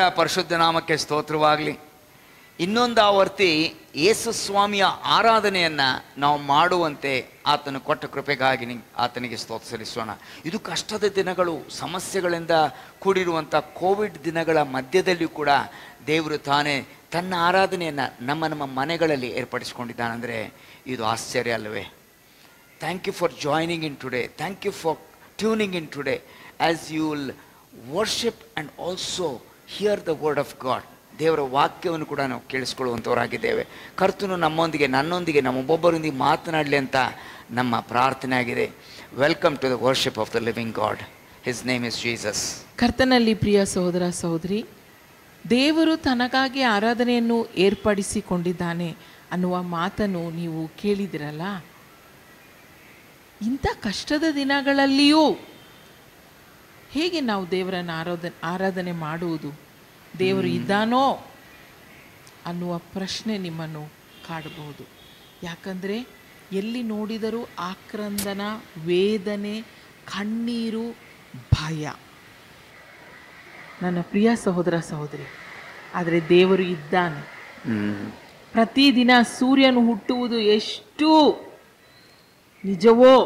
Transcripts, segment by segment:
ಪರಿಶುದ್ಧ ನಾಮಕ್ಕೆ ಸ್ತೋತ್ರವಾಗಲಿ ಇನ್ನೊಂದು ಆವರ್ತಿ ಯೇಸು ಸ್ವಾಮಿಯ ಆರಾಧನೆಯನ್ನು ನಾವು ಮಾಡುವಂತೆ ಆತನು ಕೊಟ್ಟ ಕೃಪೆಗಾಗಿ ನಿ- ಆತನಿಗೆ ಸ್ತೋತ್ರ ಸಲ್ಲಿಸೋಣ ಇದು ಕಷ್ಟದ ದಿನಗಳು ಸಮಸ್ಯೆಗಳಿಂದ ಕೂಡಿರುವಂಥ ಕೋವಿಡ್ ದಿನಗಳ ಮಧ್ಯದಲ್ಲಿಯೂ ಕೂಡ ದೇವರು ತಾನೇ ತನ್ನ ಆರಾಧನೆಯನ್ನು ನಮ್ಮ ನಮ್ಮ ಮನೆಗಳಲ್ಲಿ ಏರ್ಪಡಿಸ್ಕೊಂಡಿದ್ದಾನೆಂದರೆ ಇದು ಆಶ್ಚರ್ಯ ಅಲ್ಲವೇ thank you for joining in today thank you for tuning in today as you will worship and also hear the word of God ದೇವರ ವಾಕ್ಯವನ್ನು ಕೂಡ ನಾವು ಕೇಳಿಸ್ಕೊಳ್ಳುವಂಥವರಾಗಿದ್ದೇವೆ ಕರ್ತನು ನಮ್ಮೊಂದಿಗೆ ನನ್ನೊಂದಿಗೆ ನಮ್ಮೊಬ್ಬೊಬ್ಬರೊಂದಿಗೆ ಮಾತನಾಡಲಿ ಅಂತ ನಮ್ಮ ಪ್ರಾರ್ಥನೆ ಆಗಿದೆ welcome to the worship of the living God his name is Jesus ಕರ್ತನಲ್ಲಿ ಪ್ರಿಯ ಸಹೋದರ ಸಹೋದರಿ ದೇವರು ತನಗಾಗಿ ಆರಾಧನೆಯನ್ನು ಏರ್ಪಡಿಸಿಕೊಂಡಿದ್ದಾನೆ ಅನ್ನುವ ಮಾತನ್ನು ನೀವು ಕೇಳಿದಿರಲ್ಲ ಇಂಥ ಕಷ್ಟದ ದಿನಗಳಲ್ಲಿಯೂ ಹೇಗೆ ನಾವು ದೇವರನ್ನು ಆರಾಧನೆ ಆರಾಧನೆ ಮಾಡುವುದು ದೇವರು ಇದ್ದಾನೋ ಅನ್ನುವ ಪ್ರಶ್ನೆ ನಿಮ್ಮನ್ನು ಕಾಡಬಹುದು ಯಾಕಂದರೆ ಎಲ್ಲಿ ನೋಡಿದರೂ ಆಕ್ರಂದನ ವೇದನೆ ಕಣ್ಣೀರು ಭಯ ನನ್ನ ಪ್ರಿಯ ಸಹೋದರ ಸಹೋದರಿ ಆದರೆ ದೇವರು ಇದ್ದಾನೆ ಪ್ರತಿದಿನ ಸೂರ್ಯನು ಹುಟ್ಟುವುದು ಎಷ್ಟು ನಿಜವೋ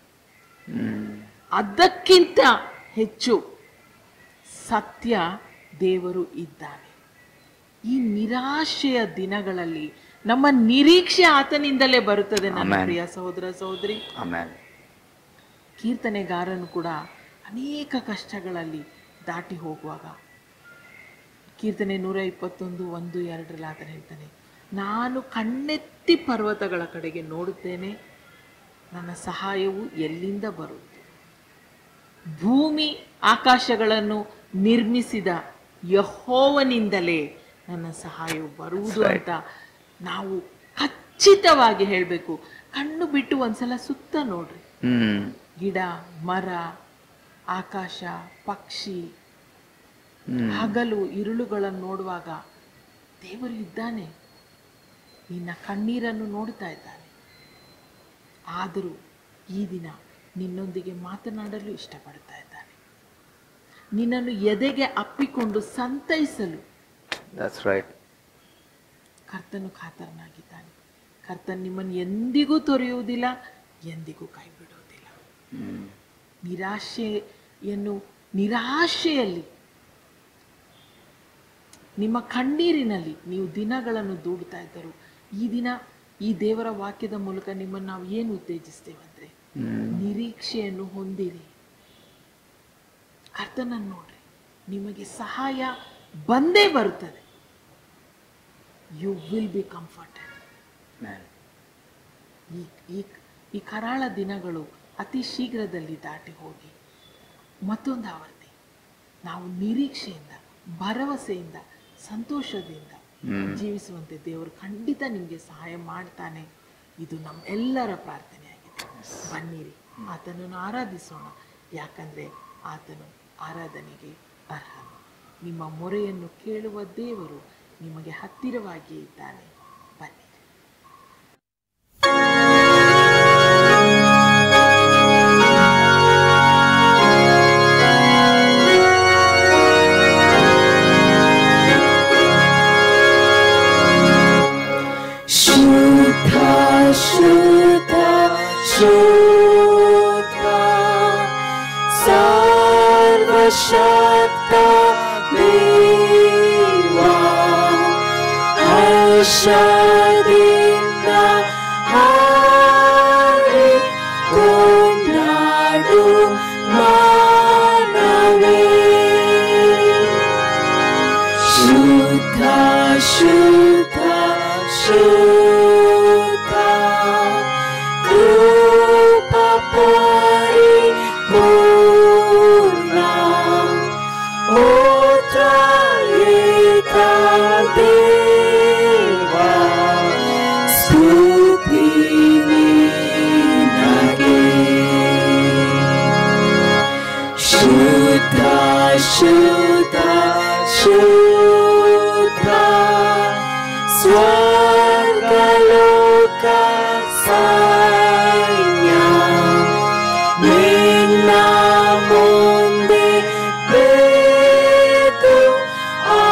ಅದಕ್ಕಿಂತ ಹೆಚ್ಚು ಸತ್ಯ ದೇವರು ಇದ್ದಾನೆ ಈ ನಿರಾಶೆಯ ದಿನಗಳಲ್ಲಿ ನಮ್ಮ ನಿರೀಕ್ಷೆ ಆತನಿಂದಲೇ ಬರುತ್ತದೆ ನನ್ನ Amen. ಪ್ರಿಯ ಸಹೋದರ ಸಹೋದರಿ ಆಮೇಲೆ ಕೀರ್ತನೆಗಾರನು ಕೂಡ ಅನೇಕ ಕಷ್ಟಗಳಲ್ಲಿ ದಾಟಿ ಹೋಗುವಾಗ ಕೀರ್ತನೆ ನೂರ ಇಪ್ಪತ್ತೊಂದು ಒಂದು ಎರಡರಲ್ಲಿ ಆತ ಹೇಳ್ತಾನೆ ನಾನು ಕಣ್ಣೆತ್ತಿ ಪರ್ವತಗಳ ಕಡೆಗೆ ನೋಡುತ್ತೇನೆ ನನ್ನ ಸಹಾಯವು ಎಲ್ಲಿಂದ ಬರುವುದು ಭೂಮಿ ಆಕಾಶಗಳನ್ನು ನಿರ್ಮಿಸಿದ ಯಹೋವನಿಂದಲೇ ನನ್ನ ಸಹಾಯವು ಬರುವುದು ಅಂತ ನಾವು ಖಚಿತವಾಗಿ ಹೇಳಬೇಕು ಕಣ್ಣು ಬಿಟ್ಟು ಒಂದ್ಸಲ ಸುತ್ತ ನೋಡ್ರಿ ಹ್ಞೂ ಗಿಡ ಮರ ಆಕಾಶ ಪಕ್ಷಿ ಹಗಲು ಇರುಳುಗಳನ್ನು ನೋಡುವಾಗ ದೇವರು ಇದ್ದಾನೆ ನಿನ್ನ ಕಣ್ಣೀರನ್ನು ನೋಡ್ತಾ ಇದ್ದಾನೆ ಆದರೂ ಈ ದಿನ ನಿನ್ನೊಂದಿಗೆ ಮಾತನಾಡಲು ಇಷ್ಟಪಡ್ತಾ ಇದ್ದಾನೆ ನಿನ್ನನ್ನು ಎದೆಗೆ ಅಪ್ಪಿಕೊಂಡು ಸಂತೈಸಲು ದಟ್ಸ್ ರೈಟ್ ಕರ್ತನು ಕಾತರನಾಗಿದ್ದಾನೆ ಕರ್ತನ್ ನಿಮ್ಮನ್ನು ಎಂದಿಗೂ ತೊರೆಯುವುದಿಲ್ಲ ಎಂದಿಗೂ ಕೈ ಬಿಡುವುದಿಲ್ಲ ನಿರಾಶೆಯನ್ನು ನಿರಾಶೆಯಲ್ಲಿ ನಿಮ್ಮ ಕಣ್ಣೀರಿನಲ್ಲಿ ನೀವು ದಿನಗಳನ್ನು ದೂಡ್ತಾ ಇದ್ದರು ಈ ದಿನ ಈ ದೇವರ ವಾಕ್ಯದ ಮೂಲಕ ನಿಮ್ಮನ್ನು ನಾವು ಏನು ಉತ್ತೇಜಿಸ್ತೇವಂದ್ರೆ ನಿರೀಕ್ಷೆಯನ್ನು ಹೊಂದಿರಿ ಕರ್ತನನ್ನು ನೋಡ್ರಿ ನಿಮಗೆ ಸಹಾಯ ಬಂದೇ ಬರುತ್ತದೆ ಯು ವಿಲ್ ಬಿ ಕಂಫರ್ಟೆಡ್ ಈ ಈ ಈ ಕರಾಳ ದಿನಗಳು ಅತಿ ಶೀಘ್ರದಲ್ಲಿ ದಾಟಿ ಹೋಗಿ ಮತ್ತೊಂದು ಆವರ್ತಿ ನಾವು ನಿರೀಕ್ಷೆಯಿಂದ ಭರವಸೆಯಿಂದ ಸಂತೋಷದಿಂದ ಜೀವಿಸುವಂತೆ ದೇವರು ಖಂಡಿತ ನಿಮಗೆ ಸಹಾಯ ಮಾಡ್ತಾನೆ ಇದು ನಮ್ಮೆಲ್ಲರ ಪ್ರಾರ್ಥನೆಯಾಗಿದೆ ಬನ್ನಿರಿ ಆತನನ್ನು ಆರಾಧಿಸೋಣ ಯಾಕಂದ್ರೆ ಆತನು ಆರಾಧನೆಗೆ ಅರ್ಹನು ನಿಮ್ಮ ಮೊರೆಯನ್ನು ಕೇಳುವ ದೇವರು ನಿಮಗೆ ಹತ್ತಿರವಾಗಿಯೇ ಇದ್ದಾನೆ ಬನ್ನಿರಿ ಶುದ್ಧ ಶುದ್ಧ ಶುದ್ಧ ಸರ್ವಶಕ್ತ ದೇವ ಹರ್ಷದಿಂದ ಹಾಡಿ ಕೊಂಡಾಡು ಮಾನವೇ ಶುದ್ಧ ಶುದ್ಧ ಶುದ್ಧ ಕೃಪ ಪರಿಪೂರ್ಣ ಓ ತ್ರಯೇಕ ದೇವ ಸ್ತುತಿ ನಿನಗೆ ಶುದ್ಧ ಶುದ್ಧ ಶುದ್ಧ ಸ್ವರ್ಗಲೋಕ ಸೈನ್ಯ ನಿನ್ನ ಮುಂದೆ ಬೇದು ಆ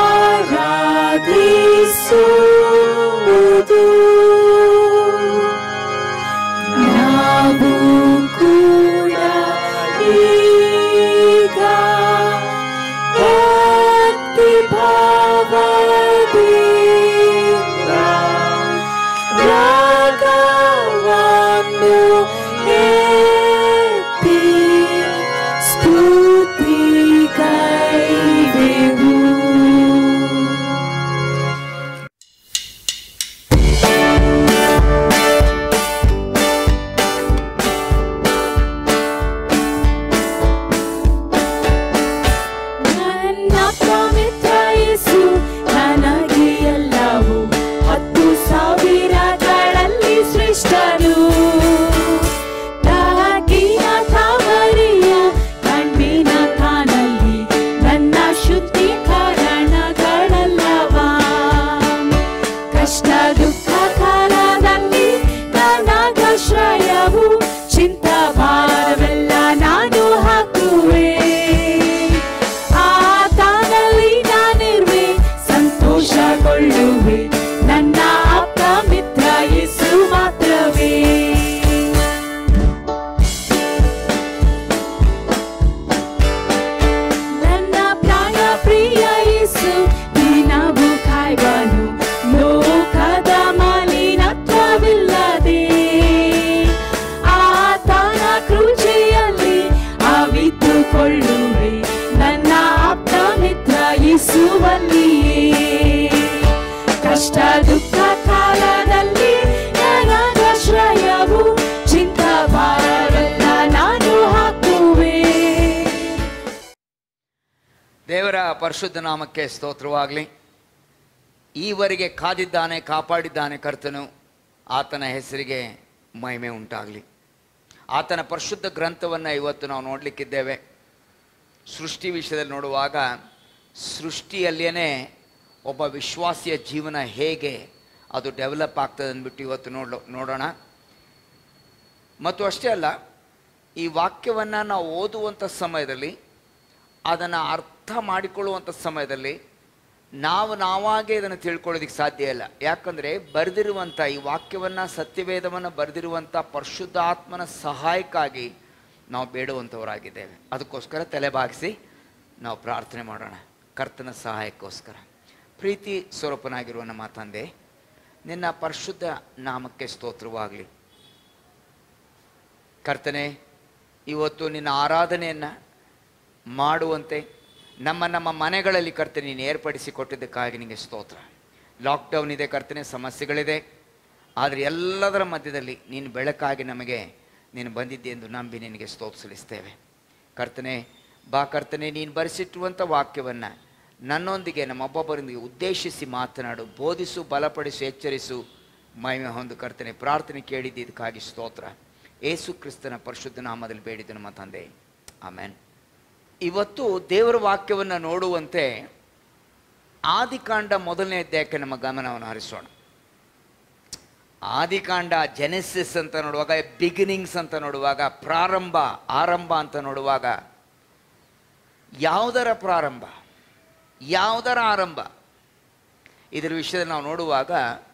ಕಷ್ಟ ದುಃಖ ಕಾಲದಲ್ಲಿ ನನಗಾಶ್ರಯವು ಚಿಂತ ಭಾರವೆಲ್ಲ ನಾನು ಹಾಕುವೆ ಆತನಲ್ಲಿ ನಾನಿರುವೆ ಸಂತೋಷಗೊಳ್ಳುವೆ ನನ್ನ ಆಪ್ತ ಮಿತ್ರ ಯೇಸು ಮಾತ್ರವೇ ನನ್ನ ಪ್ರಾಣ ಪ್ರಿಯ ಯೇಸು ದಿನವೂ ಕಾಯ್ಬನು ಲೋಕದ ಮಲಿನತ್ವವಿಲ್ಲದೆ ಆತನ ಕೃಷಿಯಲ್ಲಿ ಅವಿತುಕೊಳ್ಳುವೆ ನನ್ನ ಆಪ್ತ ಮಿತ್ರ ಯೇಸುವಲ್ಲಿಯೇ ಕಷ್ಟ ದುಃಖ ಕಾಲದಲ್ಲಿ ನನಗಾಶ್ರಯವು ಚಿಂತ ಭಾರವೆಲ್ಲ ನಾನು ಹಾಕುವೆ ದೇವರ ಪರಿಶುದ್ಧ ನಾಮಕ್ಕೆ ಸ್ತೋತ್ರವಾಗಲಿ ಈವರೆಗೆ ಕಾದಿದ್ದಾನೆ ಕಾಪಾಡಿದ್ದಾನೆ ಕರ್ತನು ಆತನ ಹೆಸರಿಗೆ ಮಹಿಮೆ ಉಂಟಾಗಲಿ ಆತನ ಪರಿಶುದ್ಧ ಗ್ರಂಥವನ್ನು ಇವತ್ತು ನಾವು ನೋಡಲಿಕ್ಕಿದ್ದೇವೆ ಸೃಷ್ಟಿ ವಿಷಯದಲ್ಲಿ ನೋಡುವಾಗ ಸೃಷ್ಟಿಯಲ್ಲಿಯೇ ಒಬ್ಬ ವಿಶ್ವಾಸಿಯ ಜೀವನ ಹೇಗೆ ಅದು ಡೆವಲಪ್ ಆಗ್ತದೆ ಅಂದ್ಬಿಟ್ಟು ಇವತ್ತು ನೋಡ್ಲೋ ನೋಡೋಣ ಮತ್ತು ಅಷ್ಟೇ ಅಲ್ಲ ಈ ವಾಕ್ಯವನ್ನು ನಾವು ಓದುವಂಥ ಸಮಯದಲ್ಲಿ ಅದನ್ನು ಅರ್ಥ ಮಾಡಿಕೊಳ್ಳುವಂಥ ಸಮಯದಲ್ಲಿ ನಾವು ನಾವಾಗೇ ಇದನ್ನು ತಿಳ್ಕೊಳ್ಳೋದಕ್ಕೆ ಸಾಧ್ಯ ಇಲ್ಲ ಯಾಕಂದರೆ ಬರೆದಿರುವಂಥ ಈ ವಾಕ್ಯವನ್ನು ಸತ್ಯವೇದವನ್ನು ಬರೆದಿರುವಂಥ ಪರಿಶುದ್ಧಾತ್ಮನ ಸಹಾಯಕ್ಕಾಗಿ ನಾವು ಬೇಡುವಂಥವರಾಗಿದ್ದೇವೆ ಅದಕ್ಕೋಸ್ಕರ ತಲೆಬಾಗಿಸಿ ನಾವು ಪ್ರಾರ್ಥನೆ ಮಾಡೋಣ ಕರ್ತನ ಸಹಾಯಕ್ಕೋಸ್ಕರ ಪ್ರೀತಿ ಸ್ವರೂಪನಾಗಿರುವ ನಮ್ಮ ತಂದೆ ನಿನ್ನ ಪರಿಶುದ್ಧ ನಾಮಕ್ಕೆ ಸ್ತೋತ್ರವಾಗಲಿ ಕರ್ತನೆ ಇವತ್ತು ನಿನ್ನ ಆರಾಧನೆಯನ್ನು ಮಾಡುವಂತೆ ನಮ್ಮ ನಮ್ಮ ಮನೆಗಳಲ್ಲಿ ಕರ್ತನೆ ನೀನು ಏರ್ಪಡಿಸಿ ಕೊಟ್ಟಿದ್ದಕ್ಕಾಗಿ ನಿನಗೆ ಸ್ತೋತ್ರ ಲಾಕ್ಡೌನ್ ಇದೆ ಕರ್ತನೆ ಸಮಸ್ಯೆಗಳಿದೆ ಆದರೆ ಎಲ್ಲದರ ಮಧ್ಯದಲ್ಲಿ ನೀನು ಬೆಳಕಾಗಿ ನಮಗೆ ನೀನು ಬಂದಿದ್ದೆ ಎಂದು ನಂಬಿ ನಿನಗೆ ಸ್ತೋತ್ರ ಸಲ್ಲಿಸ್ತೇವೆ ಕರ್ತನೆ ಬಾ ಕರ್ತನೆ ನೀನು ಬರೆಸಿಟ್ಟುವಂಥ ವಾಕ್ಯವನ್ನು ನನ್ನೊಂದಿಗೆ ನಮ್ಮೊಬ್ಬೊಬ್ಬರೊಂದಿಗೆ ಉದ್ದೇಶಿಸಿ ಮಾತನಾಡು ಬೋಧಿಸು ಬಲಪಡಿಸು ಎಚ್ಚರಿಸು ಮಹಿಮೆ ಹೊಂದು ಕರ್ತನೆ ಪ್ರಾರ್ಥನೆ ಕೇಳಿದ್ದಕ್ಕಾಗಿ ಸ್ತೋತ್ರ ಏಸು ಕ್ರಿಸ್ತನ ಪರಿಶುದ್ಧ ನಾಮದಲ್ಲಿ ಬೇಡಿದ್ದು ನಮ್ಮ ತಂದೆ ಆಮೇನ್ ಇವತ್ತು ದೇವರ ವಾಕ್ಯವನ್ನು ನೋಡುವಂತೆ ಆದಿಕಾಂಡ ಮೊದಲನೇ ಅಧ್ಯಾಯಕ್ಕೆ ನಮ್ಮ ಗಮನವನ್ನು ಹರಿಸೋಣ ಆದಿಕಾಂಡ ಜೆನೆಸಿಸ್ ಅಂತ ನೋಡುವಾಗ ಬಿಗಿನಿಂಗ್ಸ್ ಅಂತ ನೋಡುವಾಗ ಪ್ರಾರಂಭ ಆರಂಭ ಅಂತ ನೋಡುವಾಗ ಯಾವುದರ ಪ್ರಾರಂಭ ಯಾವುದರ ಆರಂಭ ಇದರ ವಿಷಯದಲ್ಲಿ ನಾವು ನೋಡುವಾಗ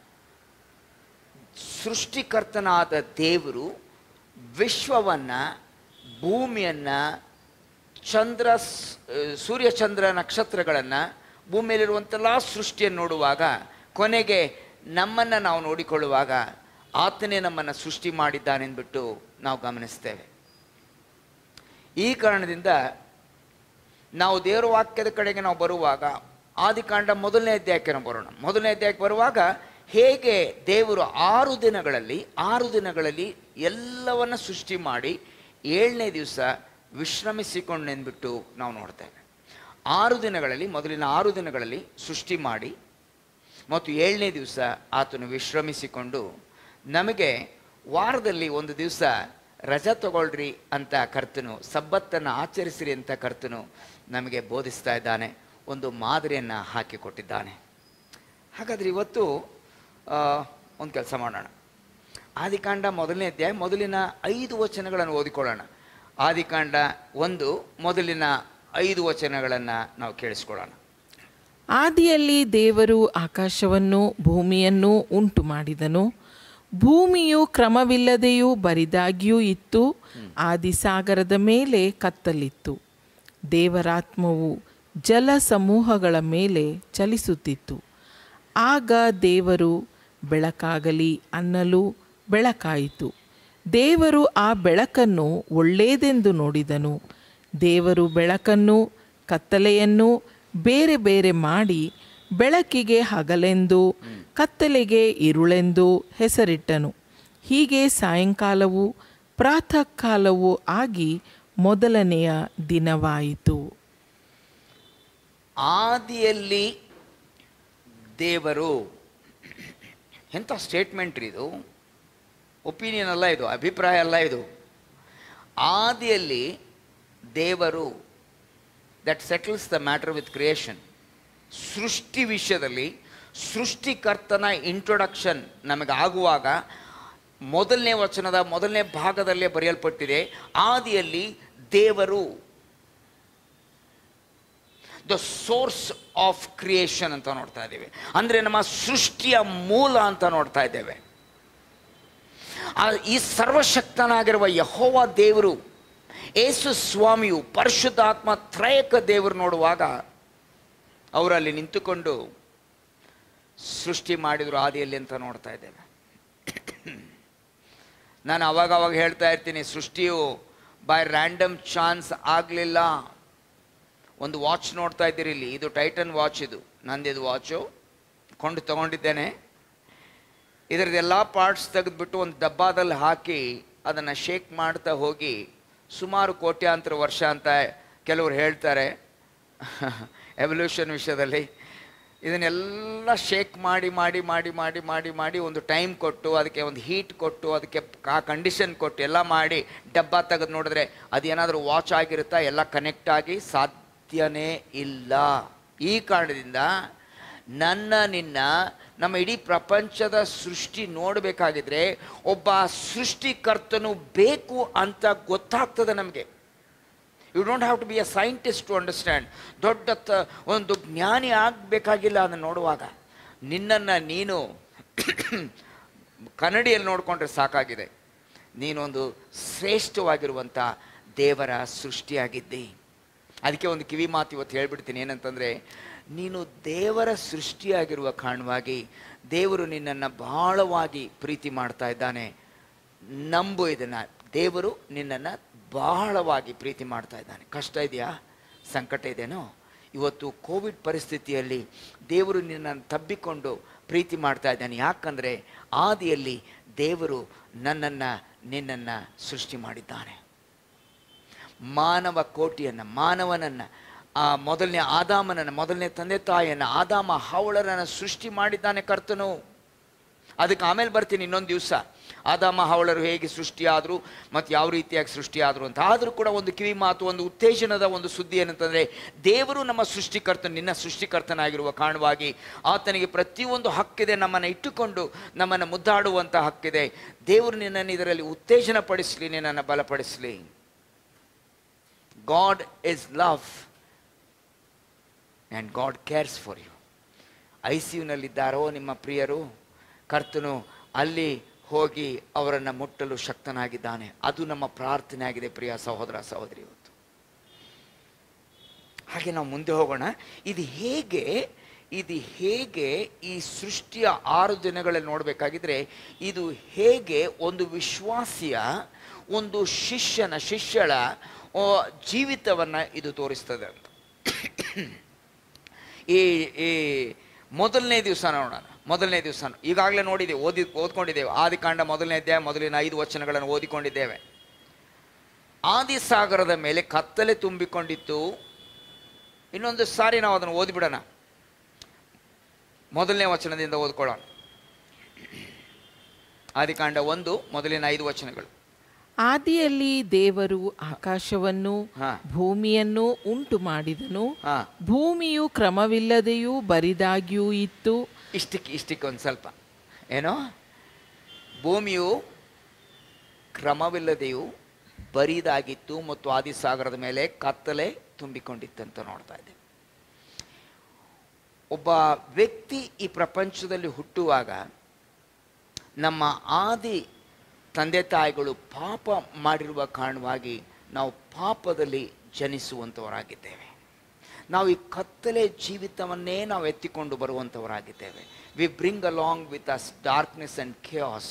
ಸೃಷ್ಟಿಕರ್ತನಾದ ದೇವರು ವಿಶ್ವವನ್ನು ಭೂಮಿಯನ್ನು ಚಂದ್ರ ಸ್- ಸೂರ್ಯ ಚಂದ್ರ ನಕ್ಷತ್ರಗಳನ್ನು ಭೂಮಿಯಲ್ಲಿರುವಂತೆಲ್ಲ ಸೃಷ್ಟಿಯನ್ನು ನೋಡುವಾಗ ಕೊನೆಗೆ ನಮ್ಮನ್ನು ನಾವು ನೋಡಿಕೊಳ್ಳುವಾಗ ಆತನೇ ನಮ್ಮನ್ನು ಸೃಷ್ಟಿ ಮಾಡಿದ್ದಾನೆಂದ್ಬಿಟ್ಟು ನಾವು ಗಮನಿಸ್ತೇವೆ ಈ ಕಾರಣದಿಂದ ನಾವು ದೇವರ ವಾಕ್ಯದ ಕಡೆಗೆ ನಾವು ಬರುವಾಗ ಆದಿಕಾಂಡ ಮೊದಲನೇ ಅಧ್ಯಾಯಕ್ಕೆ ನಾವು ಬರೋಣ ಮೊದಲನೇ ಅಧ್ಯಾಯಕ್ಕೆ ಬರುವಾಗ ಹೇಗೆ ದೇವರು ಆರು ದಿನಗಳಲ್ಲಿ ಆರು ದಿನಗಳಲ್ಲಿ ಎಲ್ಲವನ್ನ ಸೃಷ್ಟಿ ಮಾಡಿ ಏಳನೇ ದಿವಸ ವಿಶ್ರಮಿಸಿಕೊಂಡೆಂದ್ಬಿಟ್ಟು ನಾವು ನೋಡ್ತೇವೆ ಆರು ದಿನಗಳಲ್ಲಿ ಮೊದಲಿನ ಆರು ದಿನಗಳಲ್ಲಿ ಸೃಷ್ಟಿ ಮಾಡಿ ಮತ್ತು ಏಳನೇ ದಿವಸ ಆತನು ವಿಶ್ರಮಿಸಿಕೊಂಡು ನಮಗೆ ವಾರದಲ್ಲಿ ಒಂದು ದಿವಸ ರಜಾ ತಗೊಳ್ರಿ ಅಂತ ಕರ್ತನು ಸಬ್ಬತ್ತನ್ನು ಆಚರಿಸಿರಿ ಅಂತ ಕರ್ತನು ನಮಗೆ ಬೋಧಿಸ್ತಾ ಇದ್ದಾನೆ ಒಂದು ಮಾದರಿಯನ್ನು ಹಾಕಿಕೊಟ್ಟಿದ್ದಾನೆ ಹಾಗಾದರೆ ಇವತ್ತು ಒಂದು ಕೆಲಸ ಮಾಡೋಣ ಆದಿಕಾಂಡ ಮೊದಲನೇ ಅಧ್ಯಾಯ ಮೊದಲಿನ ಐದು ವಚನಗಳನ್ನು ಓದಿಕೊಳ್ಳೋಣ ಆದಿಕಾಂಡ ಒಂದು ಮೊದಲಿನ ಐದು ವಚನಗಳನ್ನು ನಾವು ಕೇಳಿಸ್ಕೊಳ್ಳೋಣ ಆದಿಯಲ್ಲಿ ದೇವರು ಆಕಾಶವನ್ನು ಭೂಮಿಯನ್ನು ಉಂಟು ಮಾಡಿದನು ಭೂಮಿಯು ಕ್ರಮವಿಲ್ಲದೆಯೂ ಬರಿದಾಗಿಯೂ ಇತ್ತು ಆದಿಸಾಗರದ ಮೇಲೆ ಕತ್ತಲಿತ್ತು ದೇವರಾತ್ಮವು ಜಲ ಸಮೂಹಗಳ ಮೇಲೆ ಚಲಿಸುತ್ತಿತ್ತು ಆಗ ದೇವರು ಬೆಳಕಾಗಲಿ ಅನ್ನಲು ಬೆಳಕಾಯಿತು ದೇವರು ಆ ಬೆಳಕನ್ನು ಒಳ್ಳೆಯದೆಂದು ನೋಡಿದನು ದೇವರು ಬೆಳಕನ್ನು ಕತ್ತಲೆಯನ್ನು ಬೇರೆ ಬೇರೆ ಮಾಡಿ ಬೆಳಕಿಗೆ ಹಗಲೆಂದು ಕತ್ತಲೆಗೆ ಇರುಳೆಂದು ಹೆಸರಿಟ್ಟನು ಹೀಗೆ ಸಾಯಂಕಾಲವು ಪ್ರಾತಃ ಕಾಲವೂ ಆಗಿ ಮೊದಲನೆಯ ದಿನವಾಯಿತು ಆದಿಯಲ್ಲಿ ದೇವರು ಎಂಥ ಸ್ಟೇಟ್ಮೆಂಟ್ ರೀ ಇದು ಒಪಿನಿಯನ್ ಅಲ್ಲ ಇದು ಅಭಿಪ್ರಾಯ ಅಲ್ಲ ಇದು ಆದಿಯಲ್ಲಿ ದೇವರು that settles the matter with creation ಸೃಷ್ಟಿ ವಿಷಯದಲ್ಲಿ ಸೃಷ್ಟಿಕರ್ತನ ಇಂಟ್ರೊಡಕ್ಷನ್ ನಮಗೆ ಆಗುವಾಗ ಮೊದಲನೇ ವಚನದ ಮೊದಲನೇ ಭಾಗದಲ್ಲೇ ಬರೆಯಲ್ಪಟ್ಟಿದೆ ಆದಿಯಲ್ಲಿ ದೇವರು ದ ಸೋರ್ಸ್ ಆಫ್ ಕ್ರಿಯೇಷನ್ ಅಂತ ನೋಡ್ತಾ ಇದ್ದೇವೆ ಅಂದರೆ ನಮ್ಮ ಸೃಷ್ಟಿಯ ಮೂಲ ಅಂತ ನೋಡ್ತಾ ಇದ್ದೇವೆ ಆ ಈ ಸರ್ವಶಕ್ತನಾಗಿರುವ ಯಹೋವ ದೇವರು ಏಸು ಸ್ವಾಮಿಯು ಪರಿಶುದ್ಧಾತ್ಮ ತ್ರಯಕ ದೇವರು ನೋಡುವಾಗ ಅವರಲ್ಲಿ ನಿಂತುಕೊಂಡು ಸೃಷ್ಟಿ ಮಾಡಿದ್ರು ಆದಿಯಲ್ಲಿ ಅಂತ ನೋಡ್ತಾ ಇದ್ದೇವೆ ನಾನು ಅವಾಗ ಅವಾಗ ಹೇಳ್ತಾ ಇರ್ತೀನಿ ಸೃಷ್ಟಿಯು ಬೈ ರ್ಯಾಂಡಮ್ ಚಾನ್ಸ್ ಆಗಲಿಲ್ಲ ಒಂದು ವಾಚ್ ನೋಡ್ತಾ ಇದ್ದೀರಿ ಇಲ್ಲಿ ಇದು ಟೈಟನ್ ವಾಚ್ ಇದು ನಂದಿದು ವಾಚು ಕೊಂಡು ತಗೊಂಡಿದ್ದೇನೆ ಇದರದ್ದು ಎಲ್ಲ ಪಾರ್ಟ್ಸ್ ತೆಗೆದುಬಿಟ್ಟು ಒಂದು ಡಬ್ಬಾದಲ್ಲಿ ಹಾಕಿ ಅದನ್ನು ಶೇಕ್ ಮಾಡ್ತಾ ಹೋಗಿ ಸುಮಾರು ಕೋಟ್ಯಾಂತರ ವರ್ಷ ಅಂತ ಕೆಲವರು ಹೇಳ್ತಾರೆ ಎವಲ್ಯೂಷನ್ ವಿಷಯದಲ್ಲಿ ಇದನ್ನೆಲ್ಲ ಶೇಕ್ ಮಾಡಿ ಮಾಡಿ ಮಾಡಿ ಮಾಡಿ ಮಾಡಿ ಮಾಡಿ ಒಂದು ಟೈಮ್ ಕೊಟ್ಟು ಅದಕ್ಕೆ ಒಂದು ಹೀಟ್ ಕೊಟ್ಟು ಅದಕ್ಕೆ ಆ ಕಂಡೀಷನ್ ಕೊಟ್ಟು ಎಲ್ಲ ಮಾಡಿ ಡಬ್ಬ ತೆಗೆದು ನೋಡಿದ್ರೆ ಅದೇನಾದರೂ ವಾಚ್ ಆಗಿರುತ್ತಾ ಎಲ್ಲ ಕನೆಕ್ಟ್ ಆಗಿ ಸಾಧ್ಯನೇ ಇಲ್ಲ ಈ ಕಾರಣದಿಂದ ನನ್ನ ನಿನ್ನ ನಮ್ಮ ಇಡೀ ಪ್ರಪಂಚದ ಸೃಷ್ಟಿ ನೋಡಬೇಕಾಗಿದ್ರೆ ಒಬ್ಬ ಸೃಷ್ಟಿಕರ್ತನು ಬೇಕು ಅಂತ ಗೊತ್ತಾಗ್ತದೆ ನಮಗೆ you don't have to be a scientist to understand ದೊಡ್ಡ ತ ಒಂದು ಜ್ಞಾನಿ ಆಗಬೇಕಾಗಿಲ್ಲ ಅದನ್ನು ನೋಡುವಾಗ ನಿನ್ನನ್ನು ನೀನು ಕನ್ನಡಿಯಲ್ಲಿ ನೋಡಿಕೊಂಡ್ರೆ ಸಾಕಾಗಿದೆ ನೀನೊಂದು ಶ್ರೇಷ್ಠವಾಗಿರುವಂಥ ದೇವರ ಸೃಷ್ಟಿಯಾಗಿದ್ದಿ ಅದಕ್ಕೆ ಒಂದು ಕಿವಿ ಮಾತು ಇವತ್ತು ಹೇಳ್ಬಿಡ್ತೀನಿ ಏನಂತಂದರೆ ನೀನು ದೇವರ ಸೃಷ್ಟಿಯಾಗಿರುವ ಕಾರಣವಾಗಿ ದೇವರು ನಿನ್ನನ್ನು ಬಹಳವಾಗಿ ಪ್ರೀತಿ ಮಾಡ್ತಾ ಇದ್ದಾನೆ ನಂಬು ಇದನ್ನು ದೇವರು ನಿನ್ನನ್ನು ಬಹಳವಾಗಿ ಪ್ರೀತಿ ಮಾಡ್ತಾ ಇದ್ದಾನೆ ಕಷ್ಟ ಇದೆಯಾ ಸಂಕಟ ಇದೆಯೋ ಇವತ್ತು ಕೋವಿಡ್ ಪರಿಸ್ಥಿತಿಯಲ್ಲಿ ದೇವರು ನಿನ್ನನ್ನು ತಬ್ಬಿಕೊಂಡು ಪ್ರೀತಿ ಮಾಡ್ತಾ ಇದ್ದಾನೆ ಯಾಕಂದರೆ ಆದಿಯಲ್ಲಿ ದೇವರು ನನ್ನನ್ನು ನಿನ್ನನ್ನು ಸೃಷ್ಟಿ ಮಾಡಿದ್ದಾನೆ ಮಾನವ ಕೋಟಿಯನ್ನು ಮಾನವನನ್ನು ಆ ಮೊದಲನೇ ಆದಾಮನನ್ನು ಮೊದಲನೇ ತಂದೆ ತಾಯಿಯನ್ನು ಆದಾಮ ಹವಳರನ್ನು ಸೃಷ್ಟಿ ಮಾಡಿದ್ದಾನೆ ಕರ್ತನು ಅದಕ್ಕೆ ಆಮೇಲೆ ಬರ್ತೀನಿ ಇನ್ನೊಂದು ದಿವಸ ಆದಾಮ ಹವಳರು ಹೇಗೆ ಸೃಷ್ಟಿಯಾದರು ಮತ್ತು ಯಾವ ರೀತಿಯಾಗಿ ಸೃಷ್ಟಿಯಾದರು ಅಂತ ಆದರೂ ಕೂಡ ಒಂದು ಕಿವಿ ಮಾತು ಒಂದು ಉತ್ತೇಜನದ ಒಂದು ಸುದ್ದಿ ಏನಂತಂದರೆ ದೇವರು ನಮ್ಮ ಸೃಷ್ಟಿಕರ್ತ ನಿನ್ನ ಸೃಷ್ಟಿಕರ್ತನಾಗಿರುವ ಕಾರಣವಾಗಿ ಆತನಿಗೆ ಪ್ರತಿಯೊಂದು ಹಕ್ಕಿದೆ ನಮ್ಮನ್ನು ಇಟ್ಟುಕೊಂಡು ನಮ್ಮನ್ನು ಮುದ್ದಾಡುವಂಥ ಹಕ್ಕಿದೆ ದೇವರು ನಿನ್ನನ್ನು ಇದರಲ್ಲಿ ಉತ್ತೇಜನ ಪಡಿಸಲಿ ನಿನ್ನನ್ನು ಬಲಪಡಿಸಲಿ God is love and God cares for you ಐ ಸಿ ಯುನಲ್ಲಿದ್ದಾರೋ ನಿಮ್ಮ ಪ್ರಿಯರು ಕರ್ತನು ಅಲ್ಲಿ ಹೋಗಿ ಅವರನ್ನು ಮುಟ್ಟಲು ಶಕ್ತನಾಗಿದ್ದಾನೆ ಅದು ನಮ್ಮ ಪ್ರಾರ್ಥನೆ ಆಗಿದೆ ಪ್ರಿಯ ಸಹೋದರ ಸಹೋದರಿ ಇವತ್ತು ಹಾಗೆ ನಾವು ಮುಂದೆ ಹೋಗೋಣ ಇದು ಹೇಗೆ ಇದು ಹೇಗೆ ಈ ಸೃಷ್ಟಿಯ ಆರು ದಿನಗಳಲ್ಲಿ ನೋಡಬೇಕಾಗಿದ್ರೆ ಇದು ಹೇಗೆ ಒಂದು ವಿಶ್ವಾಸಿಯ ಒಂದು ಶಿಷ್ಯನ ಶಿಷ್ಯಳ ಜೀವಿತವನ್ನು ಇದು ತೋರಿಸ್ತದೆ ಅಂತ ಈ ಈ ಮೊದಲನೇ ದಿವಸ ನೋಡೋಣ ಮೊದಲನೇ ದಿವಸ ಈಗಾಗಲೇ ನೋಡಿದ್ದೇವೆ ಓದಿ ಓದ್ಕೊಂಡಿದ್ದೇವೆ ಆದಿಕಾಂಡ ಮೊದಲನೇ ಅಧ್ಯಾಯ ಮೊದಲಿನ ಐದು ವಚನಗಳನ್ನು ಓದಿಕೊಂಡಿದ್ದೇವೆ ಆದಿಸಾಗರದ ಮೇಲೆ ಕತ್ತಲೆ ತುಂಬಿಕೊಂಡಿತ್ತು ಇನ್ನೊಂದು ಸಾರಿ ನಾವು ಅದನ್ನು ಓದಿಬಿಡೋಣ ಮೊದಲನೇ ವಚನದಿಂದ ಓದ್ಕೊಳ್ಳೋಣ ಆದಿಕಾಂಡ ಒಂದು ಮೊದಲಿನ ಐದು ವಚನಗಳು ಆದಿಯಲ್ಲಿ ದೇವರು ಆಕಾಶವನ್ನು ಹಾ. ಭೂಮಿಯನ್ನು ಉಂಟು ಮಾಡಿದನು ಹಾ ಭೂಮಿಯು ಕ್ರಮವಿಲ್ಲದೆಯೂ ಬರಿದಾಗಿಯೂ ಇತ್ತು ಇಷ್ಟಕ್ಕೆ ಇಷ್ಟಕ್ಕೆ ಒಂದು ಸ್ವಲ್ಪ ಏನೋ ಭೂಮಿಯು ಕ್ರಮವಿಲ್ಲದೆಯೂ ಬರಿದಾಗಿತ್ತು ಮತ್ತು ಆದಿಸಾಗರದ ಮೇಲೆ ಕತ್ತಲೆ ತುಂಬಿಕೊಂಡಿತ್ತಂತ ನೋಡ್ತಾ ಇದ್ದೇವೆ ಒಬ್ಬ ವ್ಯಕ್ತಿ ಈ ಪ್ರಪಂಚದಲ್ಲಿ ಹುಟ್ಟುವಾಗ ನಮ್ಮ ಆದಿ ತಂದೆ ತಾಯಿಗಳು ಪಾಪ ಮಾಡಿರುವ ಕಾರಣವಾಗಿ ನಾವು ಪಾಪದಲ್ಲಿ ಜನಿಸುವಂಥವರಾಗಿದ್ದೇವೆ ನಾವು ಈ ಕತ್ತಲೆ ಜೀವಿತವನ್ನೇ ನಾವು ಎತ್ತಿಕೊಂಡು ಬರುವಂಥವರಾಗಿದ್ದೇವೆ we bring along with us darkness and chaos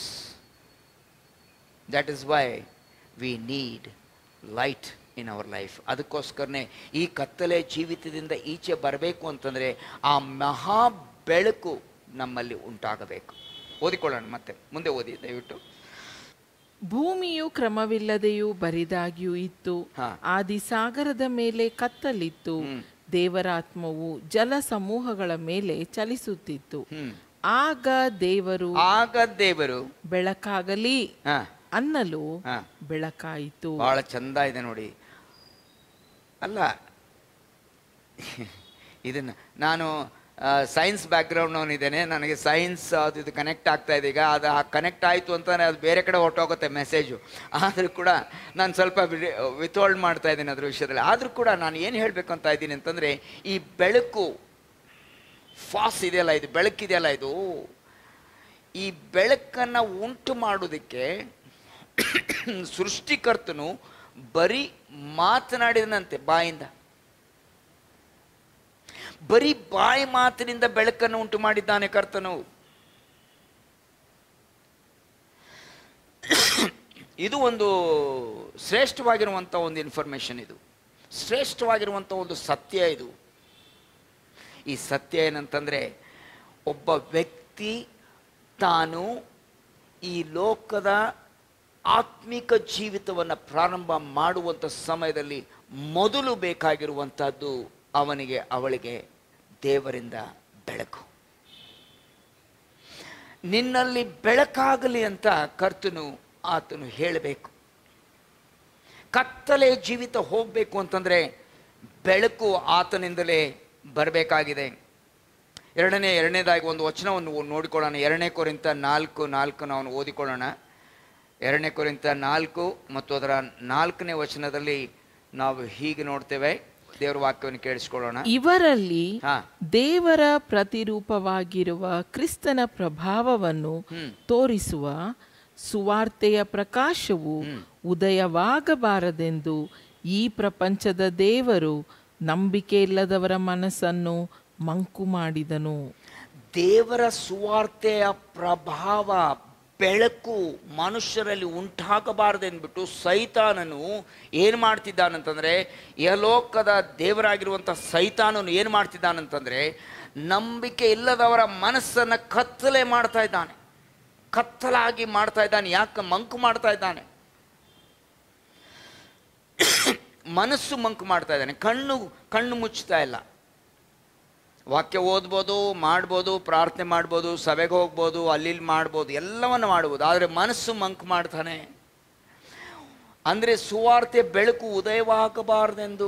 that is why we need light in our life ಅದಕ್ಕೋಸ್ಕರನೇ ಈ ಕತ್ತಲೆ ಜೀವಿತದಿಂದ ಈಚೆ ಬರಬೇಕು ಅಂತಂದರೆ ಆ ಮಹಾ ಬೆಳಕು ನಮ್ಮಲ್ಲಿ ಉಂಟಾಗಬೇಕು ಓದಿಕೊಳ್ಳೋಣ ಮತ್ತೆ ಮುಂದೆ ಓದಿ ದಯವಿಟ್ಟು ಭೂಮಿಯು ಕ್ರಮವಿಲ್ಲದೆಯೂ ಬರಿದಾಗಿಯೂ ಇತ್ತು ಹಾ. ಆದಿಸಾಗರದ ಮೇಲೆ ಕತ್ತಲಿತ್ತು ದೇವರ ಆತ್ಮವು ಜಲ ಸಮೂಹಗಳ ಮೇಲೆ ಚಲಿಸುತ್ತಿತ್ತು ಹ್ಮ್. ಆಗ ದೇವರು ಆಗ ದೇವರು ಬೆಳಕಾಗಲಿ ಹಾ ಅನ್ನಲು ಹಾ ಬೆಳಕಾಯಿತು ಬಹಳ ಚಂದ ಇದೆ ನೋಡಿ ಅಲ್ಲ ಇದನ್ನು ನಾನು ಸೈನ್ಸ್ ಬ್ಯಾಕ್ಗ್ರೌಂಡ್ನವನಿದ್ದೇನೆ ನನಗೆ ಸೈನ್ಸ್ ಅದು ಇದು ಕನೆಕ್ಟ್ ಆಗ್ತಾ ಇದೆ ಈಗ ಅದು ಕನೆಕ್ಟ್ ಆಯಿತು ಅಂತ ಅದು ಬೇರೆ ಕಡೆ ಹೊಟ್ಟೋಗುತ್ತೆ ಮೆಸೇಜು ಆದರೂ ಕೂಡ ನಾನು ಸ್ವಲ್ಪ ವಿತ್ಹೋಲ್ಡ್ ಮಾಡ್ತಾ ಇದ್ದೀನಿ ಅದ್ರ ವಿಷಯದಲ್ಲಿ ಆದರೂ ಕೂಡ ನಾನು ಏನು ಹೇಳಬೇಕು ಅಂತ ಇದ್ದೀನಿ ಅಂತಂದರೆ ಈ ಬೆಳಕು ಫಾಸ್ ಇದೆಯಲ್ಲ ಇದು ಬೆಳಕಿದೆಯಲ್ಲ ಇದು ಈ ಬೆಳಕನ್ನು ಉಂಟು ಮಾಡೋದಕ್ಕೆ ಸೃಷ್ಟಿಕರ್ತನು ಬರೀ ಮಾತನಾಡಿದನಂತೆ ಬಾಯಿಂದ ಬರೀ ಬಾಯಿ ಮಾತಿನಿಂದ ಬೆಳಕನ್ನು ಉಂಟು ಮಾಡಿದ್ದಾನೆ ಕರ್ತನು ಇದು ಒಂದು ಶ್ರೇಷ್ಠವಾಗಿರುವಂಥ ಒಂದು ಇನ್ಫಾರ್ಮೇಶನ್ ಇದು ಶ್ರೇಷ್ಠವಾಗಿರುವಂಥ ಒಂದು ಸತ್ಯ ಇದು ಈ ಸತ್ಯ ಏನಂತಂದರೆ ಒಬ್ಬ ವ್ಯಕ್ತಿ ತಾನು ಈ ಲೋಕದ ಆತ್ಮಿಕ ಜೀವಿತವನ್ನು ಪ್ರಾರಂಭ ಮಾಡುವಂಥ ಸಮಯದಲ್ಲಿ ಮೊದಲು ಬೇಕಾಗಿರುವಂಥದ್ದು ಅವನಿಗೆ ಅವಳಿಗೆ ದೇವರಿಂದ ಬೆಳಕು ನಿನ್ನಲ್ಲಿ ಬೆಳಕಾಗಲಿ ಅಂತ ಕರ್ತನು ಆತನು ಹೇಳಬೇಕು ಕತ್ತಲೆ ಜೀವಿತ ಹೋಗಬೇಕು ಅಂತಂದರೆ ಬೆಳಕು ಆತನಿಂದಲೇ ಬರಬೇಕಾಗಿದೆ ಎರಡನೇ ಎರಡನೇದಾಗಿ ಒಂದು ವಚನವನ್ನು ನೋಡಿಕೊಳ್ಳೋಣ ಎರಡನೇ ಕೊರಿಂತ ನಾಲ್ಕು ನಾಲ್ಕು ನಾವು ಓದಿಕೊಳ್ಳೋಣ ಎರಡನೇ ಕೊರಿಂತ ನಾಲ್ಕು ಮತ್ತು ಅದರ ನಾಲ್ಕನೇ ವಚನದಲ್ಲಿ ನಾವು ಹೀಗೆ ನೋಡ್ತೇವೆ ದೇವರ ವಾಕ್ಯವನ್ನು ಕೇಳಿಸ್ಕೊಳ್ಳೋಣ ಇವರಲ್ಲಿ ಹಾ ದೇವರ ಪ್ರತಿರೂಪವಾಗಿರುವ ಕ್ರಿಸ್ತನ ಪ್ರಭಾವವನ್ನು ತೋರಿಸುವ ಸುವಾರ್ತೆಯ ಪ್ರಕಾಶವು ಉದಯವಾಗಬಾರದೆಂದು ಈ ಪ್ರಪಂಚದ ದೇವರು ನಂಬಿಕೆ ಇಲ್ಲದವರ ಮನಸ್ಸನ್ನು ಮಂಕು ಮಾಡಿದನು ದೇವರ ಸುವಾರ್ತೆಯ ಪ್ರಭಾವ ಬೆಳಕು ಮನುಷ್ಯರಲ್ಲಿ ಉಂಟಾಗಬಾರದೆಂದ್ಬಿಟ್ಟು ಸೈತಾನನು ಏನು ಮಾಡ್ತಿದ್ದಾನಂತಂದರೆ ಯಲೋಕದ ದೇವರಾಗಿರುವಂಥ ಸೈತಾನನು ಏನು ಮಾಡ್ತಿದ್ದಾನಂತಂದರೆ ನಂಬಿಕೆ ಇಲ್ಲದವರ ಮನಸ್ಸನ್ನು ಕತ್ತಲೆ ಮಾಡ್ತಾ ಇದ್ದಾನೆ ಕತ್ತಲಾಗಿ ಮಾಡ್ತಾ ಇದ್ದಾನೆ ಯಾಕೆ ಮಂಕು ಮಾಡ್ತಾ ಇದ್ದಾನೆ ಮನಸ್ಸು ಮಂಕು ಮಾಡ್ತಾ ಇದ್ದಾನೆ ಕಣ್ಣು ಕಣ್ಣು ಮುಚ್ಚುತ್ತಾ ಇಲ್ಲ ವಾಕ್ಯ ಓದ್ಬೋದು ಮಾಡ್ಬೋದು ಪ್ರಾರ್ಥನೆ ಮಾಡ್ಬೋದು ಸಭೆಗೆ ಹೋಗ್ಬೋದು ಅಲ್ಲಿ ಇಲ್ಲಿ ಮಾಡ್ಬೋದು ಎಲ್ಲವನ್ನು ಮಾಡ್ಬೋದು ಆದರೆ ಮನಸ್ಸು ಮಂಕು ಮಾಡ್ತಾನೆ ಅಂದರೆ ಸುವಾರ್ತೆ ಬೆಳಕು ಉದಯವಾಗಬಾರದೆಂದು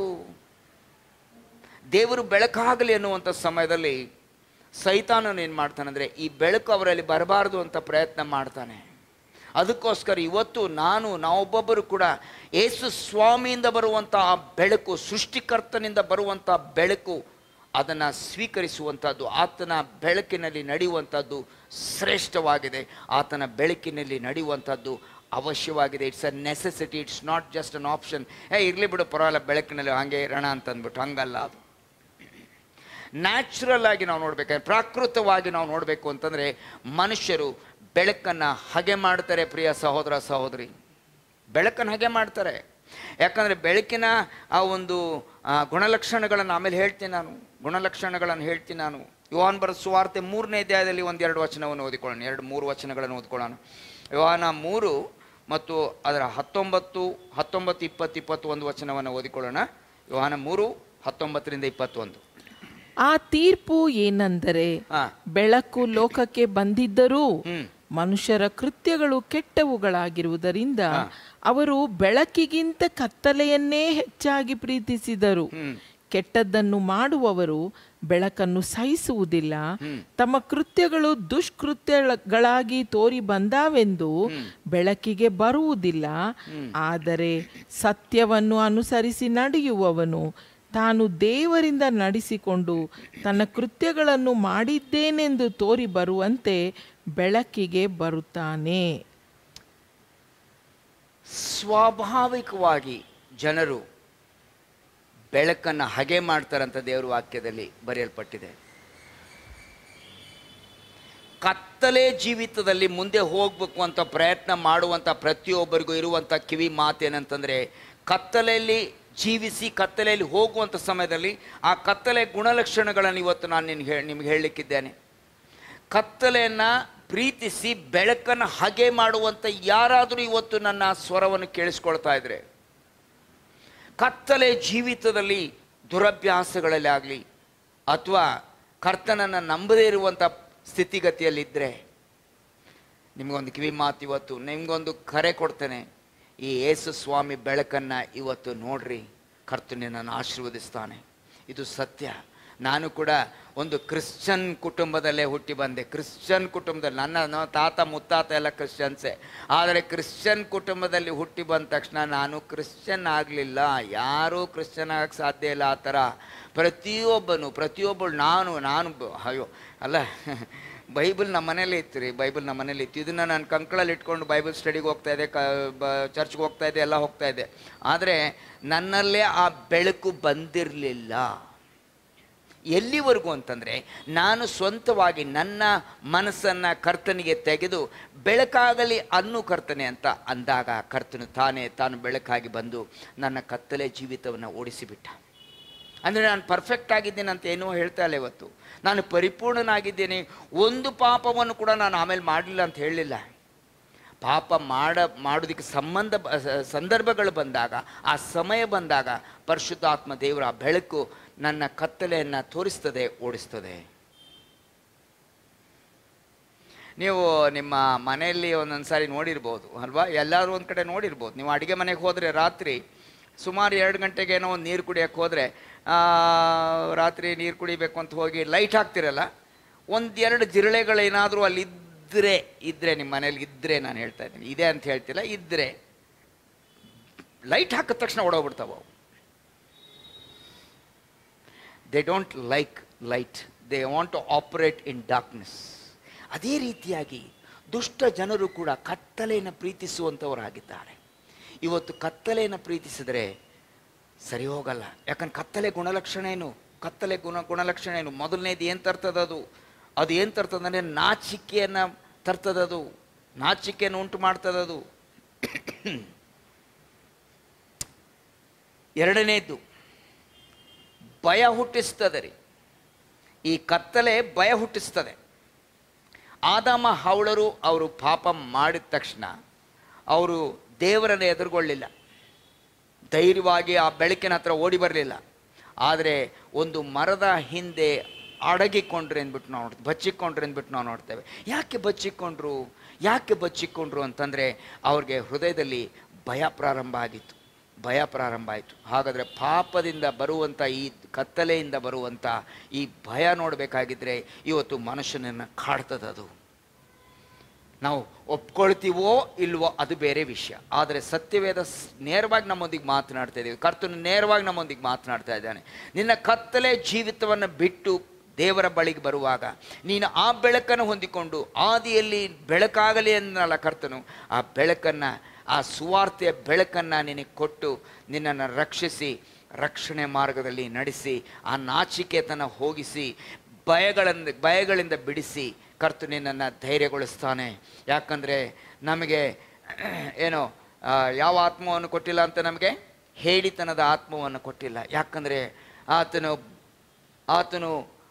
ದೇವರು ಬೆಳಕಾಗಲಿ ಅನ್ನುವಂಥ ಸಮಯದಲ್ಲಿ ಸೈತಾನನು ಏನು ಮಾಡ್ತಾನೆ ಅಂದರೆ ಈ ಬೆಳಕು ಅವರಲ್ಲಿ ಬರಬಾರ್ದು ಅಂತ ಪ್ರಯತ್ನ ಮಾಡ್ತಾನೆ ಅದಕ್ಕೋಸ್ಕರ ಇವತ್ತು ನಾನು ನಾವೊಬ್ಬೊಬ್ಬರು ಕೂಡ ಏಸು ಸ್ವಾಮಿಯಿಂದ ಬರುವಂಥ ಆ ಬೆಳಕು ಸೃಷ್ಟಿಕರ್ತನಿಂದ ಬರುವಂಥ ಬೆಳಕು ಅದನ್ನು ಸ್ವೀಕರಿಸುವಂಥದ್ದು ಆತನ ಬೆಳಕಿನಲ್ಲಿ ನಡೆಯುವಂಥದ್ದು ಶ್ರೇಷ್ಠವಾಗಿದೆ ಆತನ ಬೆಳಕಿನಲ್ಲಿ ನಡೆಯುವಂಥದ್ದು ಅವಶ್ಯವಾಗಿದೆ it's a necessity it's not just an option ಏ ಇರಲಿ ಬಿಡು ಪರವಾಗಿಲ್ಲ ಬೆಳಕಿನಲ್ಲಿ ಹಾಗೆ ಇರೋಣ ಅಂತಂದ್ಬಿಟ್ಟು ಹಂಗಲ್ಲ ಅದು ನ್ಯಾಚುರಲ್ ಆಗಿ ನಾವು ನೋಡ್ಬೇಕಾದ್ರೆ ಪ್ರಾಕೃತವಾಗಿ ನಾವು ನೋಡಬೇಕು ಅಂತಂದರೆ ಮನುಷ್ಯರು ಬೆಳಕನ್ನು ಹಗೆ ಮಾಡ್ತಾರೆ ಪ್ರಿಯ ಸಹೋದರ ಸಹೋದರಿ ಬೆಳಕನ್ನು ಹಗೆ ಮಾಡ್ತಾರೆ ಯಾಕಂದರೆ ಬೆಳಕಿನ ಆ ಒಂದು ಆ, ಗುಣಲಕ್ಷಣಗಳನ್ನು ಆಮೇಲೆ ಹೇಳ್ತೀನಿ ನಾನು ಗುಣಲಕ್ಷಣಗಳನ್ನು ಹೇಳ್ತೀನಿ ನಾನು ಯುವಾನ್ ಬರೋ ಸುವಾರ್ತೆ ಮೂರನೇ ಅಧ್ಯಾಯದಲ್ಲಿ ಒಂದೆರಡು ವಚನವನ್ನು ಓದಿಕೊಳ್ಳೋಣ ಎರಡು ಮೂರು ವಚನಗಳನ್ನು ಓದ್ಕೊಳ್ಳೋಣ ಯುವಾನ ಮೂರು ಮತ್ತು ಅದರ ಹತ್ತೊಂಬತ್ತು ಹತ್ತೊಂಬತ್ತು ಇಪ್ಪತ್ತು ಇಪ್ಪತ್ತೊಂದು ವಚನವನ್ನು ಓದಿಕೊಳ್ಳೋಣ ಯುವಾನ ಮೂರು ಹತ್ತೊಂಬತ್ತರಿಂದ ಇಪ್ಪತ್ತೊಂದು ಆ ತೀರ್ಪು ಏನೆಂದರೆ ಹಾ ಬೆಳಕು ಲೋಕಕ್ಕೆ ಬಂದಿದ್ದರೂ ಹ್ಮ್ ಮನುಷ್ಯರ ಕೃತ್ಯಗಳು ಕೆಟ್ಟವುಗಳಾಗಿರುವುದರಿಂದ ಅವರು ಬೆಳಕಿಗಿಂತ ಕತ್ತಲೆಯನ್ನೇ ಹೆಚ್ಚಾಗಿ ಪ್ರೀತಿಸಿದರು ಹ್ಮ್ ಕೆಟ್ಟದ್ದನ್ನು ಮಾಡುವವರು ಬೆಳಕನ್ನು ಸಹಿಸುವುದಿಲ್ಲ ತಮ್ಮ ಕೃತ್ಯಗಳು ದುಷ್ಕೃತ್ಯಗಳಾಗಿ ತೋರಿ ಬಂದಾವೆಂದು ಬೆಳಕಿಗೆ ಬರುವುದಿಲ್ಲ ಆದರೆ ಸತ್ಯವನ್ನು ಅನುಸರಿಸಿ ನಡೆಯುವವನು ತಾನು ದೇವರಿಂದ ನಡೆಸಿಕೊಂಡು ತನ್ನ ಕೃತ್ಯಗಳನ್ನು ಮಾಡಿದ್ದೇನೆಂದು ತೋರಿ ಬರುವಂತೆ ಬೆಳಕಿಗೆ ಬರುತ್ತಾನೆ ಸ್ವಾಭಾವಿಕವಾಗಿ ಜನರು ಬೆಳಕನ್ನು ಹಗೆ ಮಾಡ್ತಾರಂತ ದೇವರ ವಾಕ್ಯದಲ್ಲಿ ಬರೆಯಲ್ಪಟ್ಟಿದೆ ಕತ್ತಲೆ ಜೀವಿತದಲ್ಲಿ ಮುಂದೆ ಹೋಗ್ಬೇಕು ಅಂತ ಪ್ರಯತ್ನ ಮಾಡುವಂಥ ಪ್ರತಿಯೊಬ್ಬರಿಗೂ ಇರುವಂಥ ಕಿವಿ ಮಾತೇನಂತಂದರೆ ಕತ್ತಲೆಯಲ್ಲಿ ಜೀವಿಸಿ ಕತ್ತಲೆಯಲ್ಲಿ ಹೋಗುವಂಥ ಸಮಯದಲ್ಲಿ ಆ ಕತ್ತಲೆ ಗುಣಲಕ್ಷಣಗಳನ್ನು ಇವತ್ತು ನಾನು ನಿನ್ಗೆ ಹೇಳಿ ನಿಮ್ಗೆ ಹೇಳಲಿಕ್ಕಿದ್ದೇನೆ ಕತ್ತಲೆಯನ್ನು ಪ್ರೀತಿಸಿ ಬೆಳಕನ್ನು ಹಗೆ ಮಾಡುವಂಥ ಯಾರಾದರೂ ಇವತ್ತು ನನ್ನ ಸ್ವರವನ್ನು ಕೇಳಿಸ್ಕೊಳ್ತಾ ಇದ್ರೆ ಕತ್ತಲೆ ಜೀವಿತದಲ್ಲಿ ದುರಭ್ಯಾಸಗಳಲ್ಲಿ ಆಗಲಿ ಅಥವಾ ಕರ್ತನನ್ನು ನಂಬದೇ ಇರುವಂಥ ಸ್ಥಿತಿಗತಿಯಲ್ಲಿದ್ದರೆ ನಿಮಗೊಂದು ಕಿವಿ ಮಾತು ಇವತ್ತು ನಿಮಗೊಂದು ಕರೆ ಕೊಡ್ತೇನೆ ಈ ಯೇಸು ಸ್ವಾಮಿ ಬೆಳಕನ್ನು ಇವತ್ತು ನೋಡ್ರಿ ಕರ್ತನಿನನ್ನು ಆಶೀರ್ವದಿಸ್ತಾನೆ ಇದು ಸತ್ಯ ನಾನು ಕೂಡ ಒಂದು ಕ್ರಿಶ್ಚನ್ ಕುಟುಂಬದಲ್ಲೇ ಹುಟ್ಟಿ ಬಂದೆ ಕ್ರಿಶ್ಚನ್ ಕುಟುಂಬದಲ್ಲಿ ನನ್ನ ನ- ತಾತ ಮುತ್ತಾತ ಎಲ್ಲ ಕ್ರಿಶ್ಚಿಯನ್ಸೇ ಆದರೆ ಕ್ರಿಶ್ಚನ್ ಕುಟುಂಬದಲ್ಲಿ ಹುಟ್ಟಿ ಬಂದ ತಕ್ಷಣ ನಾನು ಕ್ರಿಶ್ಚಿಯನ್ ಆಗಲಿಲ್ಲ ಯಾರೂ ಕ್ರಿಶ್ಚಿಯನ್ ಆಗಕ್ಕೆ ಸಾಧ್ಯ ಇಲ್ಲ ಆ ಥರ ಪ್ರತಿಯೊಬ್ಬನು ಪ್ರತಿಯೊಬ್ಬಳು ನಾನು ನಾನು ಬ- ಅಯ್ಯೋ ಅಲ್ಲ ಬೈಬಲ್ ನಮ್ಮ ಮನೇಲಿ ಇತ್ತು ರೀ ಬೈಬಲ್ ನಮ್ಮ ಮನೇಲಿ ಇತ್ತು ಇದನ್ನು ನಾನು ಕಂಕಳಲ್ಲಿ ಇಟ್ಕೊಂಡು ಬೈಬಲ್ ಸ್ಟಡಿಗೆ ಹೋಗ್ತಾ ಇದ್ದೆ ಕ ಬ ಚರ್ಚ್ಗೆ ಹೋಗ್ತಾ ಇದ್ದೆ ಎಲ್ಲ ಹೋಗ್ತಾ ಇದ್ದೆ ಆದರೆ ನನ್ನಲ್ಲೇ ಆ ಬೆಳಕು ಬಂದಿರಲಿಲ್ಲ ಎಲ್ಲಿವರೆಗೂ ಅಂತಂದರೆ ನಾನು ಸ್ವಂತವಾಗಿ ನನ್ನ ಮನಸ್ಸನ್ನು ಕರ್ತನಿಗೆ ತೆಗೆದು ಬೆಳಕಾಗಲಿ ಅನ್ನು ಕರ್ತನೆ ಅಂತ ಅಂದಾಗ ಕರ್ತನು ತಾನೇ ತಾನು ಬೆಳಕಾಗಿ ಬಂದು ನನ್ನ ಕತ್ತಲೆ ಜೀವಿತವನ್ನು ಓಡಿಸಿಬಿಟ್ಟ ಅಂದರೆ ನಾನು ಪರ್ಫೆಕ್ಟ್ ಆಗಿದ್ದೇನೆ ಅಂತ ಏನೂ ಹೇಳ್ತಾ ಇಲ್ಲ ಇವತ್ತು ನಾನು ಪರಿಪೂರ್ಣನಾಗಿದ್ದೇನೆ ಒಂದು ಪಾಪವನ್ನು ಕೂಡ ನಾನು ಆಮೇಲೆ ಮಾಡಲಿಲ್ಲ ಅಂತ ಹೇಳಲಿಲ್ಲ ಪಾಪ ಮಾಡ ಮಾಡೋದಕ್ಕೆ ಸಂಬಂಧ ಬ- ಸ- ಸಂದರ್ಭಗಳು ಬಂದಾಗ ಆ ಸಮಯ ಬಂದಾಗ ಪರಿಶುದ್ಧಾತ್ಮ ದೇವರ ಆ ಬೆಳಕು ನನ್ನ ಕತ್ತಲೆಯನ್ನು ತೋರಿಸ್ತದೆ ಓಡಿಸ್ತದೆ ನೀವು ನಿಮ್ಮ ಮನೆಯಲ್ಲಿ ಒಂದೊಂದು ಸಾರಿ ನೋಡಿರ್ಬೋದು ಅಲ್ವಾ ಎಲ್ಲರೂ ಒಂದು ಕಡೆ ನೋಡಿರ್ಬೋದು ನೀವು ಅಡುಗೆ ಮನೆಗೆ ಹೋದರೆ ರಾತ್ರಿ ಸುಮಾರು ಎರಡು ಗಂಟೆಗೆ ಏನೋ ಒಂದು ನೀರು ಕುಡಿಯೋಕ್ಕೆ ಹೋದರೆ ರಾತ್ರಿ ನೀರು ಕುಡಿಬೇಕು ಅಂತ ಹೋಗಿ ಲೈಟ್ ಹಾಕ್ತಿರಲ್ಲ ಒಂದೆರಡು ಜಿರಳೆಗಳೇನಾದರೂ ಅಲ್ಲಿ ಇದ್ದರೆ ಇದ್ದರೆ ನಿಮ್ಮ ಮನೇಲಿ ಇದ್ದರೆ ನಾನು ಹೇಳ್ತಾ ಇದ್ದೀನಿ ಇದೆ ಅಂತ ಹೇಳ್ತಿಲ್ಲ ಇದ್ದರೆ ಲೈಟ್ ಹಾಕಿದ ತಕ್ಷಣ ಓಡೋಗ್ಬಿಡ್ತಾವೆ ಅವು they don't like light they want to operate in darkness ಅದೇ ರೀತಿಯಾಗಿ ದುಷ್ಟ ಜನರು ಕೂಡ ಕತ್ತಲೆಯನ್ನು ಪ್ರೀತಿಸುವಂಥವರಾಗಿದ್ದಾರೆ ಇವತ್ತು ಕತ್ತಲೆಯನ್ನು ಪ್ರೀತಿಸಿದರೆ ಸರಿ ಹೋಗಲ್ಲ ಯಾಕಂದ್ರೆ ಕತ್ತಲೆ ಗುಣಲಕ್ಷಣ ಏನು ಕತ್ತಲೆ ಗುಣ ಗುಣಲಕ್ಷಣ ಏನು ಮೊದಲನೇದು ಏನು ತರ್ತದೆ ಅದು ಅದು ಏನು ತರ್ತದಂದರೆ ನಾಚಿಕೆಯನ್ನು ತರ್ತದದು ನಾಚಿಕೆಯನ್ನು ಉಂಟು ಮಾಡ್ತದದು ಎರಡನೇದ್ದು ಭಯ ಹುಟ್ಟಿಸ್ತದೆ ರೀ ಈ ಕತ್ತಲೆ ಭಯ ಹುಟ್ಟಿಸ್ತದೆ ಆದಾಮ ಹವಳರು ಅವರು ಪಾಪ ಮಾಡಿದ ತಕ್ಷಣ ಅವರು ದೇವರನ್ನು ಎದುರುಗೊಳ್ಳಿಲ್ಲ ಧೈರ್ಯವಾಗಿ ಆ ಬೆಳಕಿನ ಹತ್ರ ಓಡಿ ಬರಲಿಲ್ಲ ಆದರೆ ಒಂದು ಮರದ ಹಿಂದೆ ಅಡಗಿಕೊಂಡ್ರೆ ಅಂದ್ಬಿಟ್ಟು ನಾವು ನೋಡ್ತೀವಿ ಬಚ್ಚಿಕೊಂಡ್ರೆ ಅಂದ್ಬಿಟ್ಟು ನಾವು ನೋಡ್ತೇವೆ ಯಾಕೆ ಬಚ್ಚಿಕೊಂಡ್ರು ಯಾಕೆ ಬಚ್ಚಿಕೊಂಡ್ರು ಅಂತಂದರೆ ಅವ್ರಿಗೆ ಹೃದಯದಲ್ಲಿ ಭಯ ಪ್ರಾರಂಭ ಆಗಿತ್ತು ಭಯ ಪ್ರಾರಂಭ ಆಯಿತು ಹಾಗಾದರೆ ಪಾಪದಿಂದ ಬರುವಂಥ ಈ ಕತ್ತಲೆಯಿಂದ ಬರುವಂಥ ಈ ಭಯ ನೋಡಬೇಕಾಗಿದ್ದರೆ ಇವತ್ತು ಮನುಷ್ಯನನ್ನು ಕಾಡ್ತದದು ನಾವು ಒಪ್ಕೊಳ್ತೀವೋ ಇಲ್ವೋ ಅದು ಬೇರೆ ವಿಷಯ ಆದರೆ ಸತ್ಯವೇದ ಸ್- ನೇರವಾಗಿ ನಮ್ಮೊಂದಿಗೆ ಮಾತನಾಡ್ತಾ ಇದ್ದೀವಿ ಕರ್ತನು ನೇರವಾಗಿ ನಮ್ಮೊಂದಿಗೆ ಮಾತನಾಡ್ತಾ ಇದ್ದಾನೆ ನಿನ್ನ ಕತ್ತಲೆ ಜೀವಿತವನ್ನು ಬಿಟ್ಟು ದೇವರ ಬಳಿಗೆ ಬರುವಾಗ ನೀನು ಆ ಬೆಳಕನ್ನು ಹೊಂದಿಕೊಂಡು ಆದಿಯಲ್ಲಿ ಬೆಳಕಾಗಲಿ ಅನ್ನಲ್ಲ ಕರ್ತನು ಆ ಬೆಳಕನ್ನು ಆ ಸುವಾರ್ತೆಯ ಬೆಳಕನ್ನು ನಿನಗೆ ಕೊಟ್ಟು ನಿನ್ನನ್ನು ರಕ್ಷಿಸಿ ರಕ್ಷಣೆ ಮಾರ್ಗದಲ್ಲಿ ನಡೆಸಿ ಆ ನಾಚಿಕೆತನ ಹೋಗಿಸಿ ಭಯಗಳಿಂದ ಭಯಗಳಿಂದ ಬಿಡಿಸಿ ಕರ್ತು ನಿನ್ನನ್ನು ಧೈರ್ಯಗೊಳಿಸ್ತಾನೆ ಯಾಕಂದರೆ ನಮಗೆ ಏನು ಆ, ಯಾವ ಆತ್ಮವನ್ನು ಕೊಟ್ಟಿಲ್ಲ ಅಂತ ನಮಗೆ ಹೇಳಿತನದ ಆತ್ಮವನ್ನು ಕೊಟ್ಟಿಲ್ಲ ಯಾಕಂದರೆ ಆತನು ಆತನು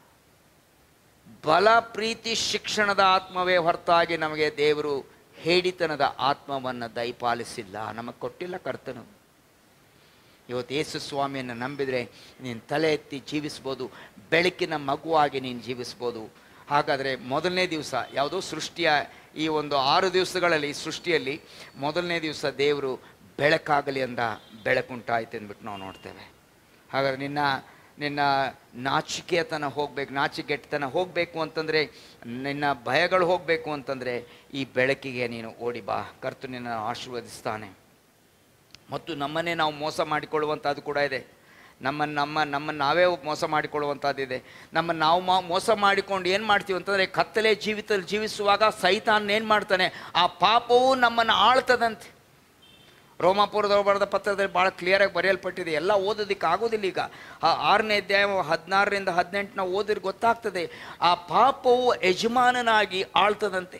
ಬಲ ಪ್ರೀತಿ ಶಿಕ್ಷಣದ ಆತ್ಮವೇ ಹೊರತಾಗಿ ನಮಗೆ ದೇವರು ಹೇಡಿತನದ ಆತ್ಮವನ್ನು ದಯಪಾಲಿಸಿಲ್ಲ ನಮಗೆ ಕೊಟ್ಟಿಲ್ಲ ಕರ್ತನು ಇವತ್ತು ಯೇಸು ಸ್ವಾಮಿಯನ್ನು ನಂಬಿದರೆ ನೀನು ತಲೆ ಎತ್ತಿ ಜೀವಿಸ್ಬೋದು ಬೆಳಕಿನ ಮಗುವಾಗಿ ನೀನು ಜೀವಿಸ್ಬೋದು ಹಾಗಾದರೆ ಮೊದಲನೇ ದಿವಸ ಯಾವುದೋ ಸೃಷ್ಟಿಯ ಈ ಒಂದು ಆರು ದಿವಸಗಳಲ್ಲಿ ಈ ಸೃಷ್ಟಿಯಲ್ಲಿ ಮೊದಲನೇ ದಿವಸ ದೇವರು ಬೆಳಕಾಗಲಿ ಅಂದ ಬೆಳಕುಂಟಾಯ್ತು ಅಂದ್ಬಿಟ್ಟು ನಾವು ನೋಡ್ತೇವೆ ಹಾಗಾದ್ರೆ ನಿನ್ನ ನಿನ್ನ ನಾಚಿಕೆತನ ಹೋಗ್ಬೇಕು ನಾಚಿಕೆಟ್ಟತನ ಹೋಗಬೇಕು ಅಂತಂದರೆ ನಿನ್ನ ಭಯಗಳು ಹೋಗಬೇಕು ಅಂತಂದರೆ ಈ ಬೆಳಕಿಗೆ ನೀನು ಓಡಿ ಬಾ ಕರ್ತು ನಿನ್ನ ಆಶೀರ್ವದಿಸ್ತಾನೆ ಮತ್ತು ನಮ್ಮನ್ನೇ ನಾವು ಮೋಸ ಮಾಡಿಕೊಳ್ಳುವಂಥದ್ದು ಕೂಡ ಇದೆ ನಮ್ಮನ್ನು ನಮ್ಮ ನಮ್ಮನ್ನು ನಾವೇ ಮೋಸ ಮಾಡಿಕೊಳ್ಳುವಂಥದ್ದಿದೆ ನಮ್ಮನ್ನು ನಾವು ಮಾ ಮೋಸ ಮಾಡಿಕೊಂಡು ಏನು ಮಾಡ್ತೀವಿ ಅಂತಂದರೆ ಕತ್ತಲೆ ಜೀವಿತದಲ್ಲಿ ಜೀವಿಸುವಾಗ ಸೈತಾನ್ ಏನು ಮಾಡ್ತಾನೆ ಆ ಪಾಪವು ನಮ್ಮನ್ನು ಆಳ್ತದಂತೆ ರೋಮಾಪುರದವ್ರು ಬರೆದ ಪತ್ರದಲ್ಲಿ ಭಾಳ ಕ್ಲಿಯರಾಗಿ ಬರೆಯಲ್ಪಟ್ಟಿದೆ ಎಲ್ಲ ಓದೋದಕ್ಕೆ ಆಗೋದಿಲ್ಲ ಈಗ ಆ ಆರನೇ ಅಧ್ಯಾಯ ಹದಿನಾರರಿಂದ ಹದಿನೆಂಟನ ಓದಿದ್ರೆ ಗೊತ್ತಾಗ್ತದೆ ಆ ಪಾಪವು ಯಜಮಾನನಾಗಿ ಆಳ್ತದಂತೆ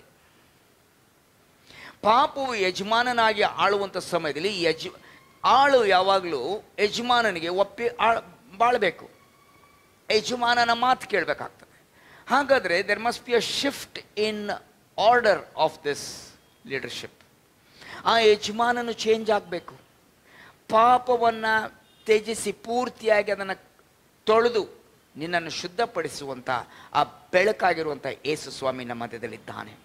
ಪಾಪವು ಯಜಮಾನನಾಗಿ ಆಳುವಂಥ ಸಮಯದಲ್ಲಿ ಯಜ ಆಳು ಯಾವಾಗಲೂ ಯಜಮಾನನಿಗೆ ಒಪ್ಪಿ ಆಳ್ ಬಾಳಬೇಕು ಯಜಮಾನನ ಮಾತು ಕೇಳಬೇಕಾಗ್ತದೆ ಹಾಗಾದರೆ there must be a shift in order of this leadership ಆ ಯಜಮಾನನು ಚೇಂಜ್ ಆಗಬೇಕು ಪಾಪವನ್ನು ತ್ಯಜಿಸಿ ಪೂರ್ತಿಯಾಗಿ ಅದನ್ನು ತೊಳೆದು ನಿನ್ನನ್ನು ಶುದ್ಧಪಡಿಸುವಂಥ ಆ ಬೆಳಕಾಗಿರುವಂಥ ಯೇಸು ಸ್ವಾಮಿ ನಮ್ಮ ಮಧ್ಯದಲ್ಲಿದ್ದಾನೆ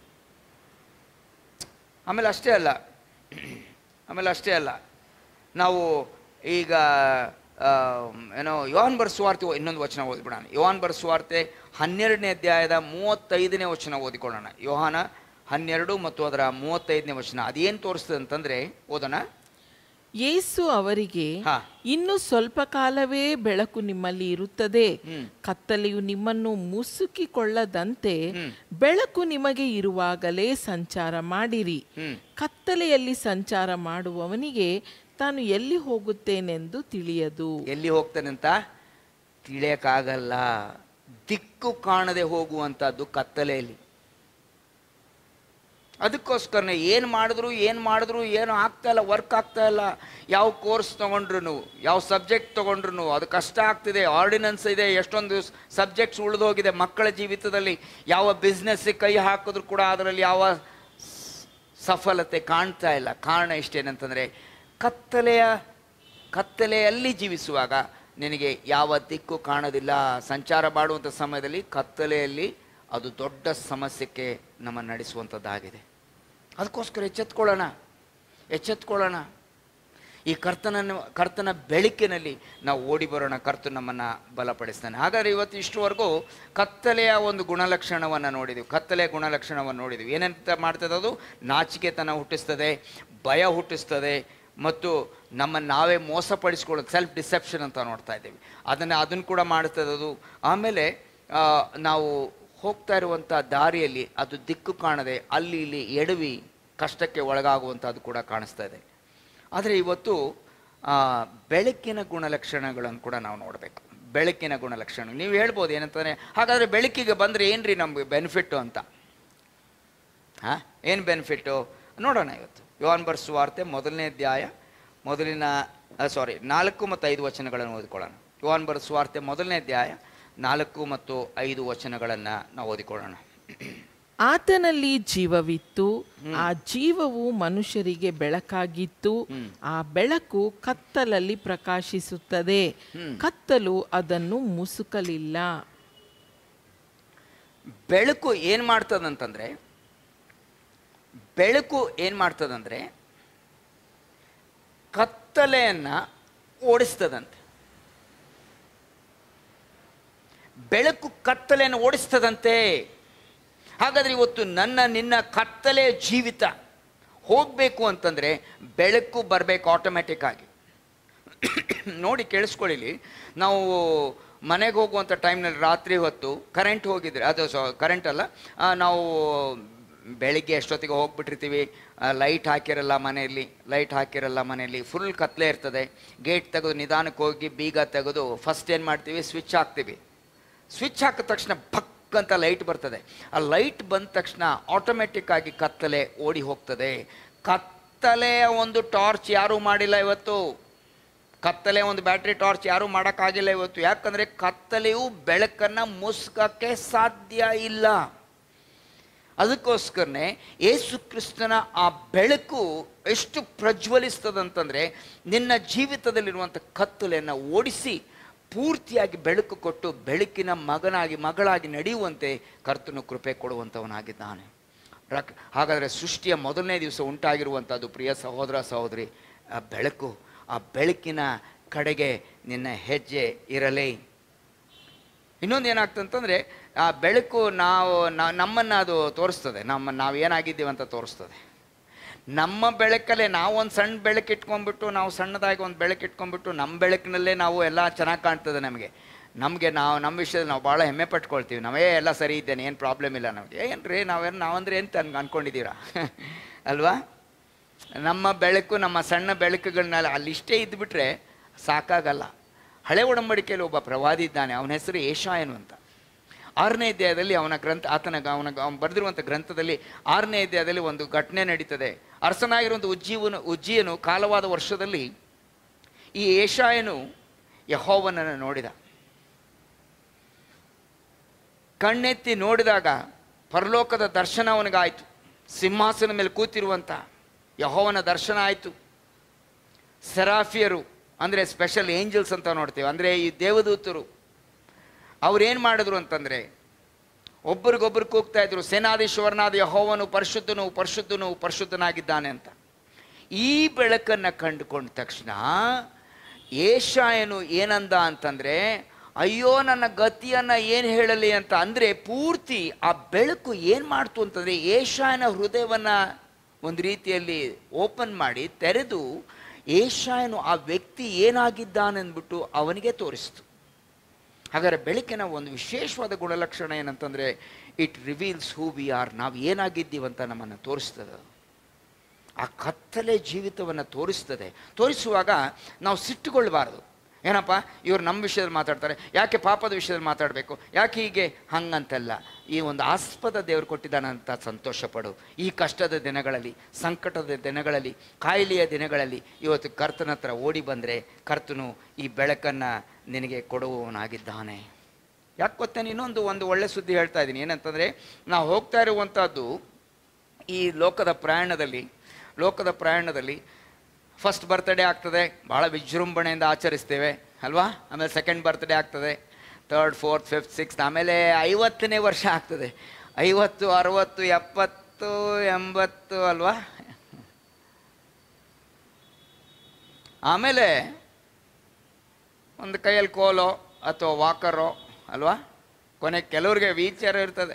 ಆಮೇಲೆ ಅಷ್ಟೇ ಅಲ್ಲ ಆಮೇಲೆ ಅಷ್ಟೇ ಅಲ್ಲ ನಾವು ಈಗ ಆ, ಏನೋ ಯೋಹಾನ್ ಬರ್ಸುವಾರ್ತೆ ಇನ್ನೊಂದು ವಚನ ಓದ್ಬಿಡೋಣ ಯೋಹಾನ್ ಬರ್ಸುವಾರ್ತೆ ಹನ್ನೆರಡನೇ ಅಧ್ಯಾಯದ ಮೂವತ್ತೈದನೇ ವಚನ ಓದಿಕೊಳ್ಳೋಣ ಯೋಹಾನ ಹನ್ನೆರಡು ಮತ್ತು ಅದರ ಮೂವತ್ತೈದನೇ ವಚನ ಅದೇನು ತೋರಿಸ್ತದೆ ಅಂತಂದ್ರೆ ಓದೋಣ ಯೇಸು ಅವರಿಗೆ ಹಾ. ಇನ್ನು ಸ್ವಲ್ಪ ಕಾಲವೇ ಬೆಳಕು ನಿಮ್ಮಲ್ಲಿ ಇರುತ್ತದೆ ಹ್ಮ್. ಕತ್ತಲೆಯು ನಿಮ್ಮನ್ನು ಮುಸುಕಿಕೊಳ್ಳದಂತೆ ಹ್ಮ್. ಬೆಳಕು ನಿಮಗೆ ಇರುವಾಗಲೇ ಸಂಚಾರ ಮಾಡಿರಿ ಹ್ಮ್ ಕತ್ತಲೆಯಲ್ಲಿ ಸಂಚಾರ ಮಾಡುವವನಿಗೆ ತಾನು ಎಲ್ಲಿ ಹೋಗುತ್ತೇನೆಂದು ತಿಳಿಯದು ಎಲ್ಲಿ ಹೋಗ್ತಾನೆ ಅಂತ ತಿಳಿಯಕ್ಕಾಗಲ್ಲ ದಿಕ್ಕು ಕಾಣದೆ ಹೋಗುವಂಥದ್ದು ಕತ್ತಲೆಯಲ್ಲಿ ಅದಕ್ಕೋಸ್ಕರನೇ ಏನು ಮಾಡಿದ್ರು ಏನು ಮಾಡಿದ್ರು ಏನು ಆಗ್ತಾ ಇಲ್ಲ ವರ್ಕ್ ಆಗ್ತಾ ಇಲ್ಲ ಯಾವ ಕೋರ್ಸ್ ತೊಗೊಂಡ್ರು ಯಾವ ಸಬ್ಜೆಕ್ಟ್ ತೊಗೊಂಡ್ರು ಅದು ಕಷ್ಟ ಆಗ್ತಿದೆ ಆರ್ಡಿನೆನ್ಸ್ ಇದೆ ಎಷ್ಟೊಂದು ಸಬ್ಜೆಕ್ಟ್ಸ್ ಉಳಿದೋಗಿದೆ ಮಕ್ಕಳ ಜೀವಿತದಲ್ಲಿ ಯಾವ ಬಿಸ್ನೆಸ್ಸಿಗೆ ಕೈ ಹಾಕಿದ್ರು ಕೂಡ ಅದರಲ್ಲಿ ಯಾವ ಸ್- ಸಫಲತೆ ಕಾಣ್ತಾ ಇಲ್ಲ ಕಾರಣ ಇಷ್ಟೇನಂತಂದರೆ ಕತ್ತಲೆಯ ಕತ್ತಲೆಯಲ್ಲಿ ಜೀವಿಸುವಾಗ ನಿನಗೆ ಯಾವ ದಿಕ್ಕು ಕಾಣೋದಿಲ್ಲ ಸಂಚಾರ ಮಾಡುವಂಥ ಸಮಯದಲ್ಲಿ ಕತ್ತಲೆಯಲ್ಲಿ ಅದು ದೊಡ್ಡ ಸಮಸ್ಯೆಗೆ ನಮ್ಮ ನಡೆಸುವಂಥದ್ದಾಗಿದೆ ಅದಕ್ಕೋಸ್ಕರ ಎಚ್ಚೆತ್ಕೊಳ್ಳೋಣ ಎಚ್ಚೆತ್ಕೊಳ್ಳೋಣ ಈ ಕರ್ತನನ್ನು ಕರ್ತನ ಬೆಳಕಿನಲ್ಲಿ ನಾವು ಓಡಿ ಬರೋಣ ಕರ್ತ ನಮ್ಮನ್ನು ಬಲಪಡಿಸ್ತಾನೆ ಹಾಗಾದ್ರೆ ಇವತ್ತು ಇಷ್ಟುವರೆಗೂ ಕತ್ತಲೆಯ ಒಂದು ಗುಣಲಕ್ಷಣವನ್ನು ನೋಡಿದ್ವಿ ಕತ್ತಲೆಯ ಗುಣಲಕ್ಷಣವನ್ನು ನೋಡಿದ್ವಿ ಏನಂತ ಮಾಡ್ತದೆ ಅದು ನಾಚಿಕೆತನ ಹುಟ್ಟಿಸ್ತದೆ ಭಯ ಹುಟ್ಟಿಸ್ತದೆ ಮತ್ತು ನಮ್ಮನ್ನು ನಾವೇ ಮೋಸಪಡಿಸ್ಕೊಳ್ಳೋದು ಸೆಲ್ಫ್ ಡಿಸೆಪ್ಷನ್ ಅಂತ ನೋಡ್ತಾ ಇದ್ದೀವಿ ಅದನ್ನು ಅದನ್ನು ಕೂಡ ಮಾಡ್ತದೆ ಅದು ಆಮೇಲೆ ಆ, ನಾವು ಹೋಗ್ತಾ ಇರುವಂಥ ದಾರಿಯಲ್ಲಿ ಅದು ದಿಕ್ಕು ಕಾಣದೆ ಅಲ್ಲಿ ಇಲ್ಲಿ ಎಡವಿ ಕಷ್ಟಕ್ಕೆ ಒಳಗಾಗುವಂಥದ್ದು ಕೂಡ ಕಾಣಿಸ್ತಾ ಇದೆ ಆದರೆ ಇವತ್ತು ಆ, ಬೆಳಕಿನ ಗುಣಲಕ್ಷಣಗಳನ್ನು ಕೂಡ ನಾವು ನೋಡಬೇಕು ಬೆಳಕಿನ ಗುಣಲಕ್ಷಣ ನೀವು ಹೇಳ್ಬೋದು ಏನಂತಂದರೆ ಹಾಗಾದರೆ ಬೆಳಕಿಗೆ ಬಂದರೆ ಏನ್ರಿ ನಮಗೆ ಬೆನಿಫಿಟ್ಟು ಅಂತ ಹಾಂ ಏನು ಬೆನಿಫಿಟ್ಟು ನೋಡೋಣ ಇವತ್ತು ಯೋನ್ ಬರ್ಸುವಾರ್ತೆ ಮೊದಲನೇ ಅಧ್ಯಾಯ ಮೊದಲಿನ ಸಾರಿ ನಾಲ್ಕು ಮತ್ತು ಐದು ವಚನಗಳನ್ನು ಓದಿಕೊಳ್ಳೋಣ ಯೋನ್ ಬರ್ಸುವಾರ್ತೆ ಮೊದಲನೇ ಅಧ್ಯಾಯ ನಾಲ್ಕು ಮತ್ತು ಐದು ವಚನಗಳನ್ನು ನಾವು ಓದಿಕೊಳ್ಳೋಣ ಆತನಲ್ಲಿ ಜೀವವಿತ್ತು ಆ ಜೀವವು ಮನುಷ್ಯರಿಗೆ ಬೆಳಕಾಗಿತ್ತು ಆ ಬೆಳಕು ಕತ್ತಲಲ್ಲಿ ಪ್ರಕಾಶಿಸುತ್ತದೆ ಕತ್ತಲು ಅದನ್ನು ಮುಸುಕಲಿಲ್ಲ ಬೆಳಕು ಏನು ಮಾಡ್ತದಂತಂದರೆ ಬೆಳಕು ಏನು ಮಾಡ್ತದಂದರೆ ಕತ್ತಲೆಯನ್ನು ಓಡಿಸ್ತದಂತೆ ಬೆಳಕು ಕತ್ತಲೆಯನ್ನು ಓಡಿಸ್ತದಂತೆ ಹಾಗಾದ್ರೆ ಇವತ್ತು ನನ್ನ ನಿನ್ನ ಕತ್ತಲೆಯ ಜೀವಿತ ಹೋಗಬೇಕು ಅಂತಂದರೆ ಬೆಳಕು ಬರಬೇಕು ಆಟೋಮೆಟಿಕ್ ಆಗಿ ನೋಡಿ ಕೇಳಿಸ್ಕೊಳ್ಳಿ ನಾವು ಮನೆಗೆ ಹೋಗುವಂಥ ಟೈಮ್ನಲ್ಲಿ ರಾತ್ರಿ ಹೊತ್ತು ಕರೆಂಟ್ ಹೋಗಿದ್ರೆ ಅದು ಸೊ ಕರೆಂಟ್ ಅಲ್ಲ ಆ, ನಾವು ಬೆಳಿಗ್ಗೆ ಎಷ್ಟೊತ್ತಿಗೆ ಹೋಗ್ಬಿಟ್ಟಿರ್ತೀವಿ ಲೈಟ್ ಹಾಕಿರಲ್ಲ ಮನೆಯಲ್ಲಿ ಲೈಟ್ ಹಾಕಿರಲ್ಲ ಮನೆಯಲ್ಲಿ ಫುಲ್ ಕತ್ಲೆ ಇರ್ತದೆ ಗೇಟ್ ತೆಗೆದು ನಿಧಾನಕ್ಕೆ ಹೋಗಿ ಬೀಗ ತೆಗೆದು ಫಸ್ಟ್ ಏನು ಮಾಡ್ತೀವಿ ಸ್ವಿಚ್ ಹಾಕ್ತೀವಿ ಸ್ವಿಚ್ ಹಾಕಿದ ತಕ್ಷಣ ಭಕ್ ಅಂತ ಲೈಟ್ ಬರ್ತದೆ ಆ ಲೈಟ್ ಬಂದ ತಕ್ಷಣ ಆಟೋಮೆಟಿಕ್ ಆಗಿ ಕತ್ತಲೆ ಓಡಿ ಹೋಗ್ತದೆ ಕತ್ತಲೆಯ ಒಂದು ಟಾರ್ಚ್ ಯಾರೂ ಮಾಡಿಲ್ಲ ಇವತ್ತು ಕತ್ತಲೆ ಒಂದು ಬ್ಯಾಟ್ರಿ ಟಾರ್ಚ್ ಯಾರೂ ಮಾಡೋಕ್ಕಾಗಿಲ್ಲ ಇವತ್ತು ಯಾಕಂದರೆ ಕತ್ತಲೆಯು ಬೆಳಕನ್ನು ಮುಸ್ಕಕ್ಕೆ ಸಾಧ್ಯ ಇಲ್ಲ ಅದಕ್ಕೋಸ್ಕರನೇ ಏಸು ಕ್ರಿಸ್ತನ ಆ ಬೆಳಕು ಎಷ್ಟು ಪ್ರಜ್ವಲಿಸ್ತದಂತಂದರೆ ನಿನ್ನ ಜೀವಿತದಲ್ಲಿರುವಂಥ ಕತ್ತಲೆಯನ್ನು ಓಡಿಸಿ ಪೂರ್ತಿಯಾಗಿ ಬೆಳಕು ಕೊಟ್ಟು ಬೆಳಕಿನ ಮಗನಾಗಿ ಮಗಳಾಗಿ ನಡೆಯುವಂತೆ ಕರ್ತನು ಕೃಪೆ ಕೊಡುವಂಥವನಾಗಿದ್ದಾನೆ ರಕ್ ಹಾಗಾದರೆ ಸೃಷ್ಟಿಯ ಮೊದಲನೇ ದಿವಸ ಉಂಟಾಗಿರುವಂಥದ್ದು ಪ್ರಿಯ ಸಹೋದರ ಸಹೋದರಿ ಆ ಬೆಳಕು ಆ ಬೆಳಕಿನ ಕಡೆಗೆ ನಿನ್ನ ಹೆಜ್ಜೆ ಇರಲಿ ಇನ್ನೊಂದು ಏನಾಗ್ತಂತಂದರೆ ಆ ಬೆಳಕು ನಾವು ನಾ- ನಮ್ಮನ್ನು ಅದು ತೋರಿಸ್ತದೆ ನಮ್ಮ ನಾವು ಏನಾಗಿದ್ದೀವಿ ಅಂತ ತೋರಿಸ್ತದೆ ನಮ್ಮ ಬೆಳಕಲ್ಲೇ ನಾವು ಒಂದು ಸಣ್ಣ ಬೆಳಕು ಇಟ್ಕೊಂಡ್ಬಿಟ್ಟು ನಾವು ಸಣ್ಣದಾಗಿ ಒಂದು ಬೆಳಕು ಇಟ್ಕೊಂಡ್ಬಿಟ್ಟು ನಮ್ಮ ಬೆಳಕಿನಲ್ಲೇ ನಾವು ಎಲ್ಲ ಚೆನ್ನಾಗಿ ಕಾಣ್ತದೆ ನಮಗೆ ನಮಗೆ ನಾವು ನಮ್ಮ ವಿಷಯದಲ್ಲಿ ನಾವು ಭಾಳ ಹೆಮ್ಮೆ ಪಟ್ಕೊಳ್ತೀವಿ ನಾವೇ ಎಲ್ಲ ಸರಿ ಇದ್ದೇನೆ ಏನು ಪ್ರಾಬ್ಲಮ್ ಇಲ್ಲ ನಮಗೆ ಏನು ರೀ ನಾವೇನು ನಾವಂದ್ರೆ ಏನು ಅನ್ ಅನ್ಕೊಂಡಿದ್ದೀರಾ ಅಲ್ವಾ ನಮ್ಮ ಬೆಳಕು ನಮ್ಮ ಸಣ್ಣ ಬೆಳಕುಗಳನ್ನ ಅಲ್ಲಿಷ್ಟೇ ಇದ್ದುಬಿಟ್ರೆ ಸಾಕಾಗಲ್ಲ ಹಳೆ ಒಡಂಬಡಿಕೆಯಲ್ಲಿ ಒಬ್ಬ ಪ್ರವಾದಿ ಇದ್ದಾನೆ ಅವನ ಹೆಸರು ಏಷಾಯನು ಅಂತ ಆರನೇ ಅಧ್ಯಾಯದಲ್ಲಿ ಅವನ ಗ್ರಂಥ ಆತನ ಅವನ ಅವನು ಬರೆದಿರುವಂಥ ಗ್ರಂಥದಲ್ಲಿ ಆರನೇ ಅಧ್ಯಾಯದಲ್ಲಿ ಒಂದು ಘಟನೆ ನಡೀತದೆ ಅರಸನಾಗಿರುವಂಥ ಉಜ್ಜೀವನು ಉಜ್ಜಿಯನು ಕಾಲವಾದ ವರ್ಷದಲ್ಲಿ ಈ ಏಷಾಯನು ಯಹೋವನನ್ನು ನೋಡಿದ ಕಣ್ಣೆತ್ತಿ ನೋಡಿದಾಗ ಪರಲೋಕದ ದರ್ಶನ ಅವನಿಗಾಯಿತು ಸಿಂಹಾಸನ ಮೇಲೆ ಕೂತಿರುವಂಥ ಯಹೋವನ ದರ್ಶನ ಆಯಿತು ಸೆರಾಫಿಯರು ಅಂದರೆ ಸ್ಪೆಷಲ್ ಏಂಜಲ್ಸ್ ಅಂತ ನೋಡ್ತೀವಿ ಅಂದರೆ ಈ ದೇವದೂತರು ಅವ್ರೇನು ಮಾಡಿದ್ರು ಅಂತಂದರೆ ಒಬ್ರಿಗೊಬ್ರು ಕೂಗ್ತಾ ಇದ್ರು ಸೇನಾಧೀಶ್ವರನಾದ ಯಹೋವನು ಪರಿಶುದ್ಧನು ಪರಿಶುದ್ಧನು ಪರಿಶುದ್ಧನಾಗಿದ್ದಾನೆ ಅಂತ ಈ ಬೆಳಕನ್ನು ಕಂಡುಕೊಂಡ ತಕ್ಷಣ ಏಷಾಯನು ಏನಂದ ಅಂತಂದ್ರೆ ಅಯ್ಯೋ ನನ್ನ ಗತಿಯನ್ನ ಏನು ಹೇಳಲಿ ಅಂತ ಅಂದ್ರೆ ಪೂರ್ತಿ ಆ ಬೆಳಕು ಏನು ಮಾಡ್ತು ಅಂತಂದ್ರೆ ಏಷಾಯನ ಹೃದಯವನ್ನ ಒಂದು ರೀತಿಯಲ್ಲಿ ಓಪನ್ ಮಾಡಿ ತೆರೆದು ಏಷಾಯನು ಆ ವ್ಯಕ್ತಿ ಏನಾಗಿದ್ದಾನೆಂದ್ಬಿಟ್ಟು ಅವನಿಗೆ ತೋರಿಸ್ತು ಹಾಗಾದರೆ ಬೆಳಕಿನ ಒಂದು ವಿಶೇಷವಾದ ಗುಣಲಕ್ಷಣ ಏನಂತಂದರೆ it reveals who we are ನಾವು ಏನಾಗಿದ್ದೀವಂತ ನಮ್ಮನ್ನು ತೋರಿಸ್ತದೆ ಅದು. ಆ ಕತ್ತಲೆ ಜೀವಿತವನ್ನು ತೋರಿಸ್ತದೆ ತೋರಿಸುವಾಗ ನಾವು ಸಿಟ್ಟುಗೊಳ್ಳಬಾರದು ಏನಪ್ಪ ಇವ್ರು ನಮ್ಮ ವಿಷಯದಲ್ಲಿ ಮಾತಾಡ್ತಾರೆ ಯಾಕೆ ಪಾಪದ ವಿಷಯದಲ್ಲಿ ಮಾತಾಡಬೇಕು ಯಾಕೆ ಹೀಗೆ ಹಂಗಂತಲ್ಲ ಈ ಒಂದು ಆಸ್ಪದ ದೇವರು ಕೊಟ್ಟಿದ್ದಾನಂತ ಸಂತೋಷ ಪಡು ಈ ಕಷ್ಟದ ದಿನಗಳಲ್ಲಿ ಸಂಕಟದ ದಿನಗಳಲ್ಲಿ ಕಾಯಿಲೆಯ ದಿನಗಳಲ್ಲಿ ಇವತ್ತು ಕರ್ತನ ಹತ್ರ ಓಡಿ ಬಂದರೆ ಕರ್ತನು ಈ ಬೆಳಕನ್ನು ನಿನಗೆ ಕೊಡುವವನಾಗಿದ್ದಾನೆ ಯಾಕೆ ಗೊತ್ತೇನೆ ಇನ್ನೊಂದು ಒಂದು ಒಳ್ಳೆ ಸುದ್ದಿ ಹೇಳ್ತಾ ಇದ್ದೀನಿ ಏನಂತಂದರೆ ನಾವು ಹೋಗ್ತಾ ಇರುವಂಥದ್ದು ಈ ಲೋಕದ ಪ್ರಯಾಣದಲ್ಲಿ ಲೋಕದ ಪ್ರಯಾಣದಲ್ಲಿ ಫಸ್ಟ್ ಬರ್ತ್ಡೇ ಆಗ್ತದೆ ಭಾಳ ವಿಜೃಂಭಣೆಯಿಂದ ಆಚರಿಸ್ತೇವೆ ಅಲ್ವಾ ಆಮೇಲೆ ಸೆಕೆಂಡ್ ಬರ್ತ್ಡೇ ಆಗ್ತದೆ ತರ್ಡ್ ಫೋರ್ತ್ ಫಿಫ್ತ್ ಸಿಕ್ಸ್ತ್ ಆಮೇಲೆ ಐವತ್ತನೇ ವರ್ಷ ಆಗ್ತದೆ ಐವತ್ತು ಅರವತ್ತು ಎಪ್ಪತ್ತು ಎಂಬತ್ತು ಅಲ್ವಾ ಆಮೇಲೆ ಒಂದು ಕೈಯಲ್ಲಿ ಕೋಲೋ ಅಥವಾ ವಾಕರೋ ಅಲ್ವಾ ಕೊನೆ ಕೆಲವ್ರಿಗೆ ವೀಚರ್ ಇರ್ತದೆ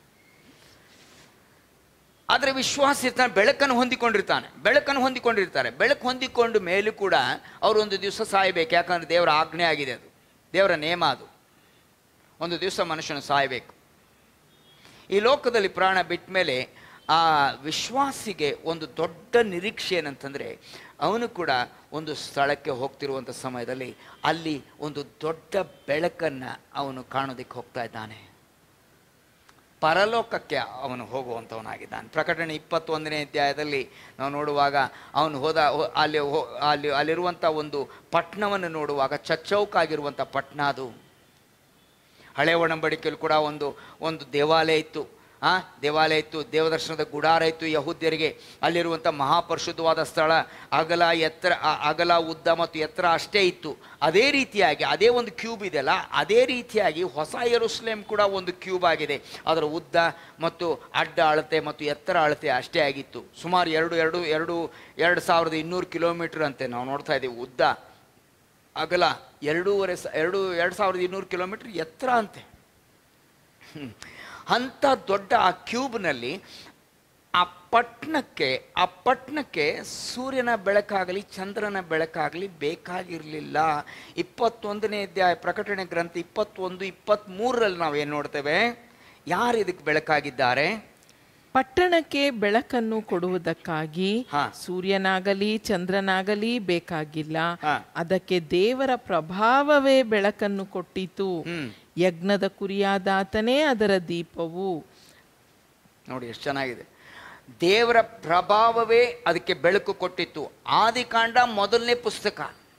ಆದರೆ ವಿಶ್ವಾಸ ಇರ್ತಾನೆ ಬೆಳಕನ್ನು ಹೊಂದಿಕೊಂಡಿರ್ತಾನೆ ಬೆಳಕನ್ನು ಹೊಂದಿಕೊಂಡಿರ್ತಾರೆ ಬೆಳಕು ಹೊಂದಿಕೊಂಡು ಮೇಲೂ ಕೂಡ ಅವರು ಒಂದು ದಿವಸ ಸಾಯಬೇಕು ಯಾಕಂದ್ರೆ ದೇವರ ಆಜ್ಞೆ ಆಗಿದೆ ಅದು ದೇವರ ನೇಮ ಅದು ಒಂದು ದಿವಸ ಮನುಷ್ಯನು ಸಾಯಬೇಕು ಈ ಲೋಕದಲ್ಲಿ ಪ್ರಾಣ ಬಿಟ್ಟ ಮೇಲೆ ಆ ವಿಶ್ವಾಸಿಗೆ ಒಂದು ದೊಡ್ಡ ನಿರೀಕ್ಷೆ ಏನಂತಂದರೆ ಅವನು ಕೂಡ ಒಂದು ಸ್ಥಳಕ್ಕೆ ಹೋಗ್ತಿರುವಂಥ ಸಮಯದಲ್ಲಿ ಅಲ್ಲಿ ಒಂದು ದೊಡ್ಡ ಬೆಳಕನ್ನು ಅವನು ಕಾಣೋದಕ್ಕೆ ಹೋಗ್ತಾ ಇದ್ದಾನೆ ಪರಲೋಕಕ್ಕೆ ಅವನು ಹೋಗುವಂಥವನಾಗಿದ್ದಾನೆ ಪ್ರಕಟಣೆ ಇಪ್ಪತ್ತೊಂದನೇ ಅಧ್ಯಾಯದಲ್ಲಿ ನಾವು ನೋಡುವಾಗ ಅವನು ಹೋದ ಹೋ- ಅಲ್ಲಿ ಹೋ- ಅಲ್ಲಿ ಅಲ್ಲಿರುವಂಥ ಒಂದು ಪಟ್ಟಣವನ್ನು ನೋಡುವಾಗ ಚಚ್ಚೌಕಾಗಿರುವಂಥ ಪಟ್ಟಣ ಅದು ಹಳೆ ಒಡಂಬಡಿಕೆಯಲ್ಲಿ ಕೂಡ ಒಂದು ಒಂದು ದೇವಾಲಯ ಇತ್ತು ಆ ದೇವಾಲಯ ಇತ್ತು ದೇವದರ್ಶನದ ಗುಡಾರ ಇತ್ತು ಯಹೂದ್ಯರಿಗೆ ಅಲ್ಲಿರುವಂಥ ಮಹಾಪರಿಶುದ್ಧವಾದ ಸ್ಥಳ ಅಗಲ ಎತ್ತರ ಆ- ಅಗಲ ಉದ್ದ ಮತ್ತು ಎತ್ತರ ಅಷ್ಟೇ ಇತ್ತು ಅದೇ ರೀತಿಯಾಗಿ ಅದೇ ಒಂದು ಕ್ಯೂಬ್ ಇದೆಯಲ್ಲ ಅದೇ ರೀತಿಯಾಗಿ ಹೊಸ ಯೆರೂಸಲೇಮ್ ಕೂಡ ಒಂದು ಕ್ಯೂಬ್ ಆಗಿದೆ ಅದರ ಉದ್ದ ಮತ್ತು ಅಡ್ಡ ಅಳತೆ ಮತ್ತು ಎತ್ತರ ಅಳತೆ ಅಷ್ಟೇ ಆಗಿತ್ತು ಸುಮಾರು ಎರಡು ಎರಡು ಎರಡು ಎರಡು ಸಾವಿರದ ಇನ್ನೂರು ಕಿಲೋಮೀಟರ್ ಅಂತೆ ನಾವು ನೋಡ್ತಾ ಇದ್ದೀವಿ ಉದ್ದ ಅಗಲ ಎರಡೂವರೆ ಸ ಎರಡು ಎರಡು ಸಾವಿರದ ಇನ್ನೂರು ಕಿಲೋಮೀಟರ್ ಎತ್ತರ ಅಂತೆ ಹ್ಮ್. ಅಂಥ ದೊಡ್ಡ ಆ ಕ್ಯೂಬ್ನಲ್ಲಿ ಆ ಪಟ್ಟಣಕ್ಕೆ ಆ ಪಟ್ಟಣಕ್ಕೆ ಸೂರ್ಯನ ಬೆಳಕಾಗಲಿ ಚಂದ್ರನ ಬೆಳಕಾಗಲಿ ಬೇಕಾಗಿರಲಿಲ್ಲ ಇಪ್ಪತ್ತೊಂದನೇ ಅಧ್ಯಾಯ ಪ್ರಕಟಣೆ ಗ್ರಂಥ ಇಪ್ಪತ್ತೊಂದು ಇಪ್ಪತ್ತ್ಮೂರರಲ್ಲಿ ನಾವು ಏನು ನೋಡ್ತೇವೆ ಯಾರು ಇದಕ್ಕೆ ಬೆಳಕಾಗಿದ್ದಾರೆ ಪಟ್ಟಣಕ್ಕೆ ಬೆಳಕನ್ನು ಕೊಡುವುದಕ್ಕಾಗಿ ಹಾ. ಸೂರ್ಯನಾಗಲಿ ಚಂದ್ರನಾಗಲಿ ಬೇಕಾಗಿಲ್ಲ ಹಾ. ಅದಕ್ಕೆ ದೇವರ ಪ್ರಭಾವವೇ ಬೆಳಕನ್ನು ಕೊಟ್ಟಿತು ಹ್ಮ್. ಯಜ್ಞದ ಕುರಿಯಾದಾತನೇ ಅದರ ದೀಪವು ನೋಡಿ ಎಷ್ಟು ಚೆನ್ನಾಗಿದೆ ದೇವರ ಪ್ರಭಾವವೇ ಅದಕ್ಕೆ ಬೆಳಕು ಕೊಟ್ಟಿತ್ತು ಆದಿಕಾಂಡ ಮೊದಲನೇ ಪುಸ್ತಕ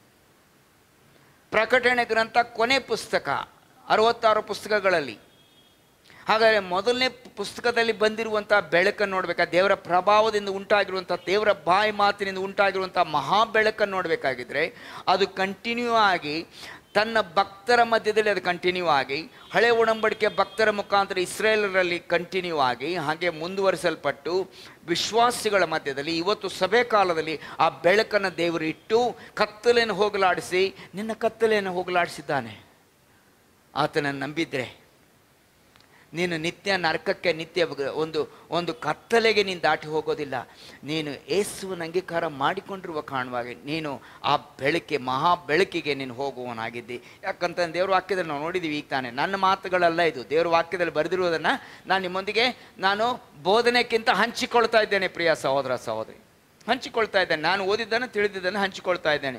ಪ್ರಕಟಣೆ ಗ್ರಂಥ ಕೊನೆ ಪುಸ್ತಕ ಅರವತ್ತಾರು ಪುಸ್ತಕಗಳಲ್ಲಿ ಹಾಗಾದರೆ ಮೊದಲನೇ ಪುಸ್ತಕದಲ್ಲಿ ಬಂದಿರುವಂಥ ಬೆಳಕನ್ನು ನೋಡ್ಬೇಕಾ ದೇವರ ಪ್ರಭಾವದಿಂದ ಉಂಟಾಗಿರುವಂಥ ದೇವರ ಬಾಯಿ ಮಾತಿನಿಂದ ಉಂಟಾಗಿರುವಂಥ ಮಹಾ ಬೆಳಕನ್ನು ನೋಡಬೇಕಾಗಿದ್ರೆ ಅದು ಕಂಟಿನ್ಯೂ ಆಗಿ ತನ್ನ ಭಕ್ತರ ಮಧ್ಯದಲ್ಲಿ ಅದು ಕಂಟಿನ್ಯೂ ಆಗಿ ಹಳೆ ಒಡಂಬಡಿಕೆ ಭಕ್ತರ ಮುಖಾಂತರ ಇಸ್ರೇಲರಲ್ಲಿ ಕಂಟಿನ್ಯೂ ಆಗಿ ಹಾಗೆ ಮುಂದುವರಿಸಲ್ಪಟ್ಟು ವಿಶ್ವಾಸಿಗಳ ಮಧ್ಯದಲ್ಲಿ ಇವತ್ತು ಸಭೆ ಕಾಲದಲ್ಲಿ ಆ ಬೆಳಕನ್ನು ದೇವರು ಇಟ್ಟು ಕತ್ತಲೆಯನ್ನು ಹೋಗಲಾಡಿಸಿ ನಿನ್ನ ಕತ್ತಲೆಯನ್ನು ಹೋಗಲಾಡಿಸಿದ್ದಾನೆ ಆತನನ್ನು ನಂಬಿದ್ರೆ ನೀನು ನಿತ್ಯ ನರಕಕ್ಕೆ ನಿತ್ಯ ಬ- ಒಂದು ಒಂದು ಕತ್ತಲೆಗೆ ನೀನು ದಾಟಿ ಹೋಗೋದಿಲ್ಲ ನೀನು ಏಸುವಿನ ಅಂಗೀಕಾರ ಮಾಡಿಕೊಂಡಿರುವ ಕಾರಣವಾಗಿ ನೀನು ಆ ಬೆಳಕಿಗೆ ಮಹಾ ಬೆಳಕಿಗೆ ನೀನು ಹೋಗುವವನಾಗಿದ್ದಿ ಯಾಕಂತ ದೇವ್ರ ವಾಕ್ಯದಲ್ಲಿ ನಾವು ನೋಡಿದ್ದೀವಿ ಈಗ ತಾನೆ ನನ್ನ ಮಾತುಗಳಲ್ಲ ಇದು ದೇವ್ರ ವಾಕ್ಯದಲ್ಲಿ ಬರೆದಿರುವುದನ್ನು ನಾನು ನಿಮ್ಮೊಂದಿಗೆ ನಾನು ಬೋಧನೆಕ್ಕಿಂತ ಹಂಚಿಕೊಳ್ತಾ ಇದ್ದೇನೆ ಪ್ರಿಯ ಸಹೋದರ ಸಹೋದರಿ ಹಂಚಿಕೊಳ್ತಾ ಇದ್ದೇನೆ ನಾನು ಓದಿದ್ದನ್ನು ತಿಳಿದಿದ್ದನ್ನು ಹಂಚಿಕೊಳ್ತಾ ಇದ್ದೇನೆ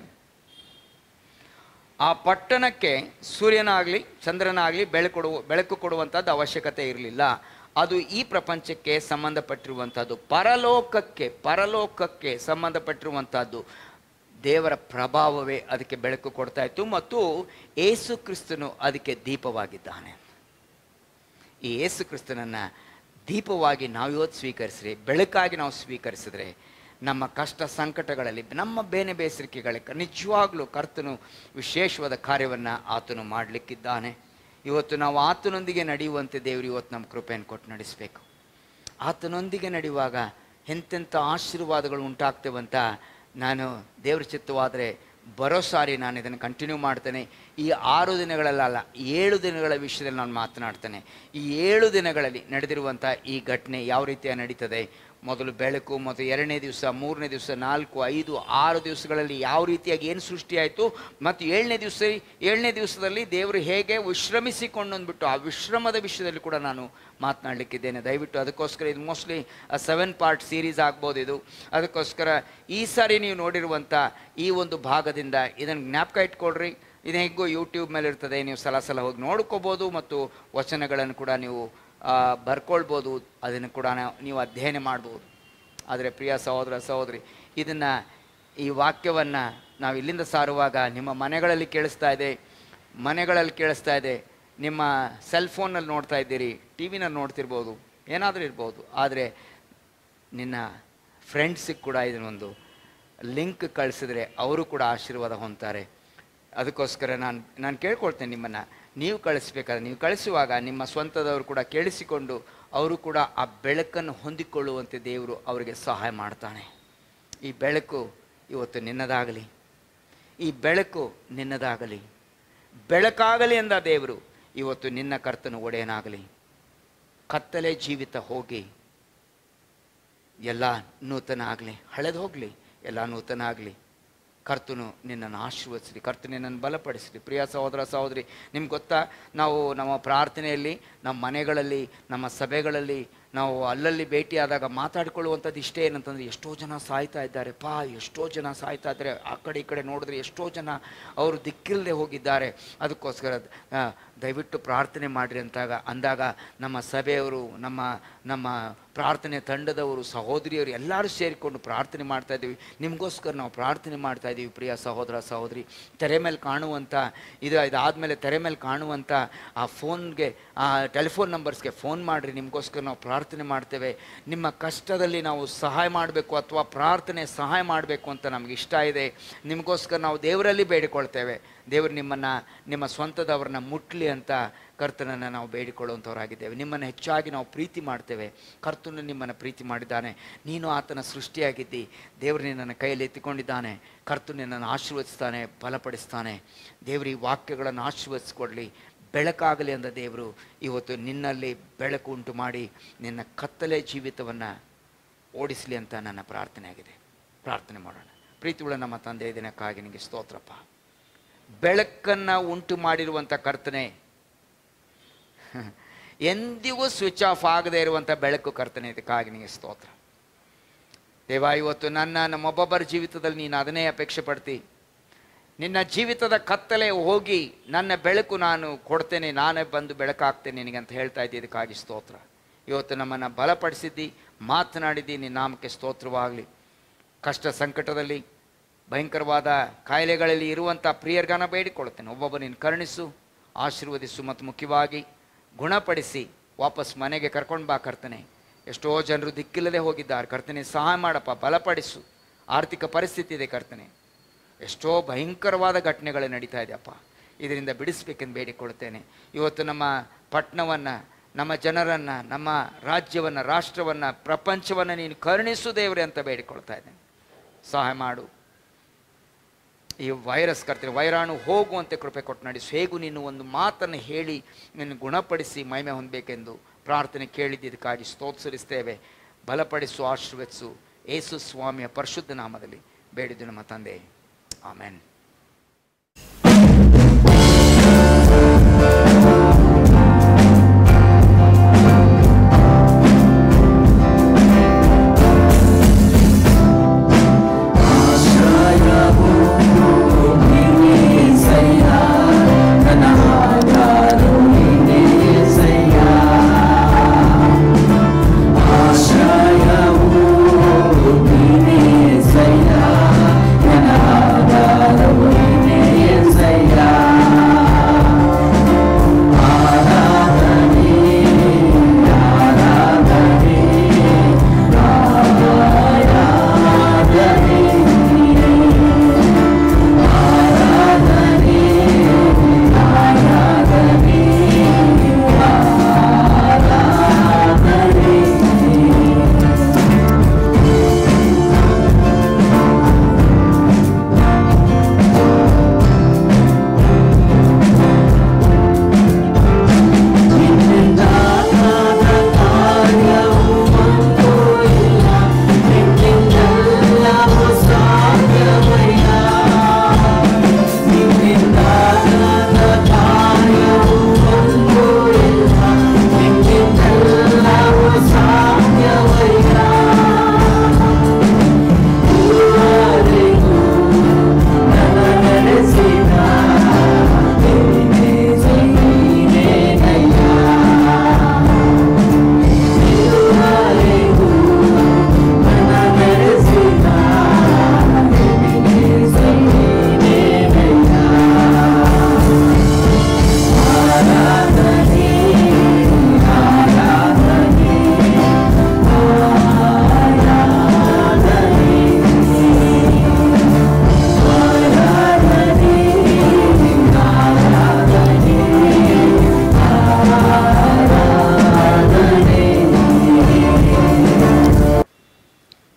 ಆ ಪಟ್ಟಣಕ್ಕೆ ಸೂರ್ಯನಾಗಲಿ ಚಂದ್ರನಾಗಲಿ ಬೆಳಕು ಕೊಡುವ ಬೆಳಕು ಕೊಡುವಂಥದ್ದು ಅವಶ್ಯಕತೆ ಇರಲಿಲ್ಲ ಅದು ಈ ಪ್ರಪಂಚಕ್ಕೆ ಸಂಬಂಧಪಟ್ಟಿರುವಂಥದ್ದು ಪರಲೋಕಕ್ಕೆ ಪರಲೋಕಕ್ಕೆ ಸಂಬಂಧಪಟ್ಟಿರುವಂಥದ್ದು ದೇವರ ಪ್ರಭಾವವೇ ಅದಕ್ಕೆ ಬೆಳಕು ಕೊಡ್ತಾ ಇತ್ತು ಮತ್ತು ಏಸು ಕ್ರಿಸ್ತನು ಅದಕ್ಕೆ ದೀಪವಾಗಿದ್ದಾನೆ ಈ ಏಸು ಕ್ರಿಸ್ತನನ್ನು ದೀಪವಾಗಿ ನಾವು ಇವತ್ತು ಸ್ವೀಕರಿಸ್ರಿ ಬೆಳಕಾಗಿ ನಾವು ಸ್ವೀಕರಿಸಿದ್ರೆ ನಮ್ಮ ಕಷ್ಟ ಸಂಕಟಗಳಲ್ಲಿ ನಮ್ಮ ಬೇನೆ ಬೇಸರಿಕೆಗಳಿಗೆ ನಿಜವಾಗ್ಲೂ ಕರ್ತನು ವಿಶೇಷವಾದ ಕಾರ್ಯವನ್ನು ಆತನು ಮಾಡಲಿಕ್ಕಿದ್ದಾನೆ ಇವತ್ತು ನಾವು ಆತನೊಂದಿಗೆ ನಡೆಯುವಂತೆ ದೇವರು ಇವತ್ತು ನಮ್ಮ ಕೃಪೆಯನ್ನು ಕೊಟ್ಟು ನಡೆಸಬೇಕು ಆತನೊಂದಿಗೆ ನಡೆಯುವಾಗ ಎಂತೆಂಥ ಆಶೀರ್ವಾದಗಳು ಉಂಟಾಗ್ತೇವಂತ ನಾನು ದೇವ್ರ ಚಿತ್ತವಾದರೆ ಬರೋ ಸಾರಿ ನಾನು ಇದನ್ನು ಕಂಟಿನ್ಯೂ ಮಾಡ್ತೇನೆ ಈ ಆರು ದಿನಗಳಲ್ಲ ಏಳು ದಿನಗಳ ವಿಷಯದಲ್ಲಿ ನಾನು ಮಾತನಾಡ್ತೇನೆ ಈ ಏಳು ದಿನಗಳಲ್ಲಿ ನಡೆದಿರುವಂಥ ಈ ಘಟನೆ ಯಾವ ರೀತಿಯಾಗಿ ನಡೀತದೆ ಮೊದಲು ಬೆಳಕು ಮತ್ತು ಎರಡನೇ ದಿವಸ ಮೂರನೇ ದಿವಸ ನಾಲ್ಕು ಐದು ಆರು ದಿವಸಗಳಲ್ಲಿ ಯಾವ ರೀತಿಯಾಗಿ ಏನು ಸೃಷ್ಟಿಯಾಯಿತು ಮತ್ತು ಏಳನೇ ದಿವಸ ಏಳನೇ ದಿವಸದಲ್ಲಿ ದೇವರು ಹೇಗೆ ವಿಶ್ರಮಿಸಿಕೊಂಡು ಅಂದ್ಬಿಟ್ಟು ಆ ವಿಶ್ರಮದ ವಿಷಯದಲ್ಲಿ ಕೂಡ ನಾನು ಮಾತನಾಡಲಿಕ್ಕಿದ್ದೇನೆ ದಯವಿಟ್ಟು ಅದಕ್ಕೋಸ್ಕರ ಇದು ಮೋಸ್ಟ್ಲಿ ಸೆವೆನ್ ಪಾರ್ಟ್ ಸೀರೀಸ್ ಆಗ್ಬೋದು ಇದು ಅದಕ್ಕೋಸ್ಕರ ಈ ಸಾರಿ ನೀವು ನೋಡಿರುವಂಥ ಈ ಒಂದು ಭಾಗದಿಂದ ಇದನ್ನು ಜ್ಞಾಪಕ ಇಟ್ಕೊಳ್ರಿ ಇದು ಹೇಗೋ ಯೂಟ್ಯೂಬ್ ಮೇಲೆ ಇರ್ತದೆ ನೀವು ಸಲ ಸಲ ಹೋಗಿ ನೋಡ್ಕೋಬೋದು ಮತ್ತು ವಚನಗಳನ್ನು ಕೂಡ ನೀವು ಆ, ಬರ್ಕೊಳ್ಬೋದು ಅದನ್ನು ಕೂಡ ನಾವು- ನೀವು ಅಧ್ಯಯನ ಮಾಡ್ಬೋದು ಆದರೆ ಪ್ರಿಯ ಸಹೋದರ ಸಹೋದರಿ ಇದನ್ನು ಈ ವಾಕ್ಯವನ್ನು ನಾವು ಇಲ್ಲಿಂದ ಸಾರುವಾಗ ನಿಮ್ಮ ಮನೆಗಳಲ್ಲಿ ಕೇಳಿಸ್ತಾ ಇದೆ ಮನೆಗಳಲ್ಲಿ ಕೇಳಿಸ್ತಾ ಇದೆ ನಿಮ್ಮ ಸೆಲ್ ಫೋನಲ್ಲಿ ನೋಡ್ತಾ ಇದ್ದೀರಿ ಟಿ ವಿನಲ್ಲಿ ನೋಡ್ತಿರ್ಬೋದು ಏನಾದರೂ ಇರ್ಬೋದು ಆದರೆ ನಿನ್ನ ಫ್ರೆಂಡ್ಸಿಗೆ ಕೂಡ ಇದನ್ನೊಂದು ಲಿಂಕ್ ಕಳಿಸಿದ್ರೆ ಅವರು ಕೂಡ ಆಶೀರ್ವಾದ ಹೊಂದ್ತಾರೆ ಅದಕ್ಕೋಸ್ಕರ ನಾನು ನಾನು ಕೇಳ್ಕೊಳ್ತೇನೆ ನಿಮ್ಮನ್ನು ನೀವು ಕಳಿಸ್ಬೇಕಾದ್ರೆ ನೀವು ಕಳಿಸುವಾಗ ನಿಮ್ಮ ಸ್ವಂತದವರು ಕೂಡ ಕೇಳಿಸಿಕೊಂಡು ಅವರು ಕೂಡ ಆ ಬೆಳಕನ್ನು ಹೊಂದಿಕೊಳ್ಳುವಂತೆ ದೇವರು ಅವರಿಗೆ ಸಹಾಯ ಮಾಡ್ತಾನೆ ಈ ಬೆಳಕು ಇವತ್ತು ನಿನ್ನದಾಗಲಿ ಈ ಬೆಳಕು ನಿನ್ನದಾಗಲಿ ಬೆಳಕಾಗಲಿ ಎಂದ ದೇವರು ಇವತ್ತು ನಿನ್ನ ಕರ್ತನು ಒಡೆಯನಾಗಲಿ ಕತ್ತಲೆ ಜೀವಿತ ಹೋಗಿ ಎಲ್ಲ ನೂತನ ಆಗಲಿ ಹಳೆದು ಹೋಗಲಿ ಎಲ್ಲ ನೂತನ ಆಗಲಿ ಕರ್ತನು ನಿನ್ನನ್ನು ಆಶೀರ್ವದಿಸಲಿ ಕರ್ತನು ನಿನ್ನನ್ನು ಬಲಪಡಿಸಲಿ ಪ್ರಿಯ ಸಹೋದರ ಸಹೋದರಿ ನಿಮ್ಗೆ ಗೊತ್ತಾ ನಾವು ನಮ್ಮ ಪ್ರಾರ್ಥನೆಯಲ್ಲಿ ನಮ್ಮ ಮನೆಗಳಲ್ಲಿ ನಮ್ಮ ಸಭೆಗಳಲ್ಲಿ ನಾವು ಅಲ್ಲಲ್ಲಿ ಭೇಟಿಯಾದಾಗ ಮಾತಾಡಿಕೊಳ್ಳುವಂಥದ್ದು ಇಷ್ಟೇ ಏನಂತಂದರೆ ಎಷ್ಟೋ ಜನ ಸಾಯ್ತಾ ಇದ್ದಾರೆ ಪಾ ಎಷ್ಟೋ ಜನ ಸಾಯ್ತಾ ಇದ್ದಾರೆ ಆ ಕಡೆ ಈ ಕಡೆ ನೋಡಿದ್ರೆ ಎಷ್ಟೋ ಜನ ಅವರು ದಿಕ್ಕಿಲ್ಲದೆ ಹೋಗಿದ್ದಾರೆ ಅದಕ್ಕೋಸ್ಕರ ಆ, ದಯವಿಟ್ಟು ಪ್ರಾರ್ಥನೆ ಮಾಡಿರಿ ಅಂತಾಗ ಅಂದಾಗ ನಮ್ಮ ಸಭೆಯವರು ನಮ್ಮ ನಮ್ಮ ಪ್ರಾರ್ಥನೆ ತಂಡದವರು ಸಹೋದರಿಯರು ಎಲ್ಲರೂ ಸೇರಿಕೊಂಡು ಪ್ರಾರ್ಥನೆ ಮಾಡ್ತಾ ಇದ್ದೀವಿ ನಿಮಗೋಸ್ಕರ ನಾವು ಪ್ರಾರ್ಥನೆ ಮಾಡ್ತಾ ಇದ್ದೀವಿ ಪ್ರಿಯ ಸಹೋದರ ಸಹೋದರಿ ತೆರೆ ಮೇಲೆ ಕಾಣುವಂಥ ಇದು ಇದಾದಮೇಲೆ ತೆರೆ ಮೇಲೆ ಕಾಣುವಂಥ ಆ ಫೋನ್ಗೆ ಆ ಟೆಲಿಫೋನ್ ನಂಬರ್ಸ್ಗೆ ಫೋನ್ ಮಾಡಿರಿ ನಿಮಗೋಸ್ಕರ ನಾವು ಪ್ರಾರ್ಥನೆ ಮಾಡ್ತೇವೆ ನಿಮ್ಮ ಕಷ್ಟದಲ್ಲಿ ನಾವು ಸಹಾಯ ಮಾಡಬೇಕು ಅಥವಾ ಪ್ರಾರ್ಥನೆ ಸಹಾಯ ಮಾಡಬೇಕು ಅಂತ ನಮ್ಗೆ ಇಷ್ಟ ಇದೆ ನಿಮಗೋಸ್ಕರ ನಾವು ದೇವರಲ್ಲಿ ಬೇಡಿಕೊಳ್ತೇವೆ ದೇವರು ನಿಮ್ಮನ್ನು ನಿಮ್ಮ ಸ್ವಂತದವ್ರನ್ನ ಮುಟ್ಲಿ ಅಂತ ಕರ್ತನನ್ನು ನಾವು ಬೇಡಿಕೊಳ್ಳುವಂಥವರಾಗಿದ್ದೇವೆ ನಿಮ್ಮನ್ನು ಹೆಚ್ಚಾಗಿ ನಾವು ಪ್ರೀತಿ ಮಾಡ್ತೇವೆ ಕರ್ತನು ನಿಮ್ಮನ್ನು ಪ್ರೀತಿ ಮಾಡಿದ್ದಾನೆ ನೀನು ಆತನ ಸೃಷ್ಟಿಯಾಗಿದ್ದಿ ದೇವರು ನಿನ್ನನ್ನು ಕೈಯಲ್ಲಿ ಎತ್ತಿಕೊಂಡಿದ್ದಾನೆ ಕರ್ತು ನಿನ್ನನ್ನು ಆಶೀರ್ವದಿಸ್ತಾನೆ ಬಲಪಡಿಸ್ತಾನೆ ದೇವರು ಈ ವಾಕ್ಯಗಳನ್ನು ಆಶೀರ್ವದಿಸ್ಕೊಡ್ಲಿ ಬೆಳಕಾಗಲಿ ಅಂದ ದೇವರು ಇವತ್ತು ನಿನ್ನಲ್ಲಿ ಬೆಳಕು ಉಂಟು ಮಾಡಿ ನಿನ್ನ ಕತ್ತಲೆ ಜೀವಿತವನ್ನು ಓಡಿಸಲಿ ಅಂತ ನನ್ನ ಪ್ರಾರ್ಥನೆ ಆಗಿದೆ ಪ್ರಾರ್ಥನೆ ಮಾಡೋಣ ಪ್ರೀತಿಯುಳ್ಳ ನಮ್ಮ ತಂದೆ ದಿನಕ್ಕಾಗಿ ನಿನಗೆ ಸ್ತೋತ್ರಪ್ಪ ಬೆಳಕನ್ನು ಉಂಟು ಮಾಡಿರುವಂಥ ಕರ್ತನೆ ಎಂದಿಗೂ ಸ್ವಿಚ್ ಆಫ್ ಆಗದೇ ಇರುವಂಥ ಬೆಳಕು ಕರ್ತನೆ ಇದಕ್ಕಾಗಿ ನಿನಗೆ ಸ್ತೋತ್ರ ದೇವ ಇವತ್ತು ನನ್ನ ನಮ್ಮೊಬ್ಬೊಬ್ಬರ ಜೀವಿತದಲ್ಲಿ ನೀನು ಅದನ್ನೇ ಅಪೇಕ್ಷೆ ಪಡ್ತಿ ನಿನ್ನ ಜೀವಿತದ ಕತ್ತಲೆ ಹೋಗಿ ನನ್ನ ಬೆಳಕು ನಾನು ಕೊಡ್ತೇನೆ ನಾನೇ ಬಂದು ಬೆಳಕಾಗ್ತೇನೆ ನಿನಗೆ ಅಂತ ಹೇಳ್ತಾ ಇದ್ದಿ ಇದಕ್ಕಾಗಿ ಸ್ತೋತ್ರ ಇವತ್ತು ನಮ್ಮನ್ನು ಬಲಪಡಿಸಿದ್ದಿ ಮಾತನಾಡಿದ್ದಿ ನಿನ್ನ ನಾಮಕ್ಕೆ ಸ್ತೋತ್ರವಾಗಲಿ ಕಷ್ಟ ಸಂಕಟದಲ್ಲಿ ಭಯಂಕರವಾದ ಕಾಯಿಲೆಗಳಲ್ಲಿ ಇರುವಂಥ ಪ್ರಿಯರ್ಗನ ಬೇಡಿಕೊಳ್ತೇನೆ ಒಬ್ಬೊಬ್ಬ ನೀನು ಕರುಣಿಸು ಆಶೀರ್ವದಿಸು ಮತ್ತು ಮುಖ್ಯವಾಗಿ ಗುಣಪಡಿಸಿ ವಾಪಸ್ ಮನೆಗೆ ಕರ್ಕೊಂಡು ಬಾ ಕರ್ತನೆ ಎಷ್ಟೋ ಜನರು ದಿಕ್ಕಿಲ್ಲದೆ ಹೋಗಿದ್ದಾರೆ ಕರ್ತನೆ ಸಹಾಯ ಮಾಡಪ್ಪ ಬಲಪಡಿಸು ಆರ್ಥಿಕ ಪರಿಸ್ಥಿತಿ ಇದೆ ಕರ್ತನೆ ಎಷ್ಟೋ ಭಯಂಕರವಾದ ಘಟನೆಗಳು ನಡೀತಾ ಇದೆಯಪ್ಪ ಇದರಿಂದ ಬಿಡಿಸ್ಬೇಕೆಂದು ಬೇಡಿಕೊಳ್ತೇನೆ ಇವತ್ತು ನಮ್ಮ ಪಟ್ಟಣವನ್ನು ನಮ್ಮ ಜನರನ್ನು ನಮ್ಮ ರಾಜ್ಯವನ್ನು ರಾಷ್ಟ್ರವನ್ನು ಪ್ರಪಂಚವನ್ನು ನೀನು ಕರುಣಿಸು ದೇವರೇ ಅಂತ ಬೇಡಿಕೊಳ್ತಾ ಇದ್ದೇನೆ ಸಹಾಯ ಮಾಡು ಈ ವೈರಸ್ ಕರ್ತೀನಿ ವೈರಾಣು ಹೋಗುವಂತೆ ಕೃಪೆ ಕೊಟ್ಟು ನಡೆಸು ಹೇಗೂ ನೀನು ಒಂದು ಮಾತನ್ನು ಹೇಳಿ ನಿನ್ನ ಗುಣಪಡಿಸಿ ಮಹಿಮೆ ಹೊಂದಬೇಕೆಂದು ಪ್ರಾರ್ಥನೆ ಕೇಳಿದ್ದಕ್ಕಾಗಿ ಸ್ತೋತ್ಸರಿಸ್ತೇವೆ ಬಲಪಡಿಸು ಆಶೀರ್ವದಿಸು ಏಸು ಸ್ವಾಮಿಯ ಪರಿಶುದ್ಧ ನಾಮದಲ್ಲಿ ಬೇಡಿದ್ದು ನಮ್ಮ ತಂದೆ ಆಮೇನ್ ಆಶ್ರಯವು ನೀನೇ ಸಯ್ಯ ನನ್ನ ಆಧಾರವು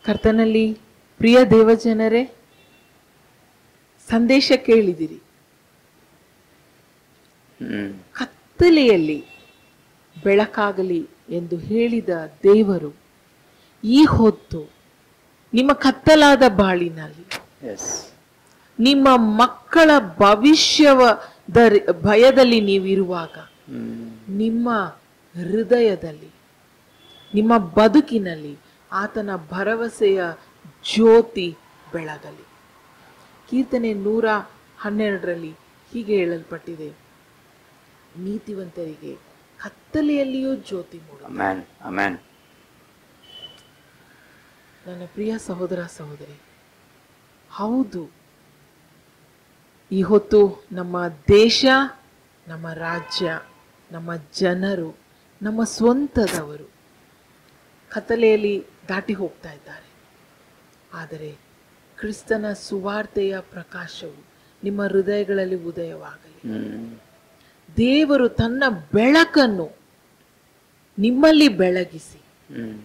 ಕರ್ತನಲ್ಲಿ ಪ್ರಿಯ ದೇವಜನರೇ ಸಂದೇಶ ಕೇಳಿದಿರಿ ಹ್ಮ್ ಕತ್ತಲೆಯಲ್ಲಿ ಬೆಳಕಾಗಲಿ ಎಂದು ಹೇಳಿದ ದೇವರು ಈ ಹೊತ್ತು ನಿಮ್ಮ ಕತ್ತಲಾದ ಬಾಳಿನಲ್ಲಿ ಎಸ್ ನಿಮ್ಮ ಮಕ್ಕಳ ಭವಿಷ್ಯವ ಭಯದಲ್ಲಿ ನೀವಿರುವಾಗ ಹ್ಮ್ ನಿಮ್ಮ ಹೃದಯದಲ್ಲಿ ನಿಮ್ಮ ಬದುಕಿನಲ್ಲಿ ಆತನ ಭರವಸೆಯ ಜ್ಯೋತಿ ಬೆಳಗಲಿ ಕೀರ್ತನೆ ನೂರ ಹನ್ನೆರಡರಲ್ಲಿ ಹೀಗೆ ಹೇಳಲ್ಪಟ್ಟಿದೆ ನೀತಿವಂತರಿಗೆ ಕತ್ತಲೆಯಲ್ಲಿಯೂ ಜ್ಯೋತಿ ಮೂಡ ಅಮ್ಯಾನ್ ಅಮ್ಯಾನ್ ನನ್ನ ಪ್ರಿಯ ಸಹೋದರ ಸಹೋದರಿ ಹೌದು ಈ ಹೊತ್ತು ನಮ್ಮ ದೇಶ ನಮ್ಮ ರಾಜ್ಯ ನಮ್ಮ ಜನರು ನಮ್ಮ ಸ್ವಂತದವರು ಕತ್ತಲೆಯಲ್ಲಿ ದಾಟಿ ಹೋಗ್ತಾ ಇದ್ದಾರೆ ಆದರೆ ಕ್ರಿಸ್ತನ ಸುವಾರ್ತೆಯ ಪ್ರಕಾಶವು ನಿಮ್ಮ ಹೃದಯಗಳಲ್ಲಿ ಉದಯವಾಗಲಿ ಹ್ಮ್ ದೇವರು ತನ್ನ ಬೆಳಕನ್ನು ನಿಮ್ಮಲ್ಲಿ ಬೆಳಗಿಸಿ ಹ್ಮ್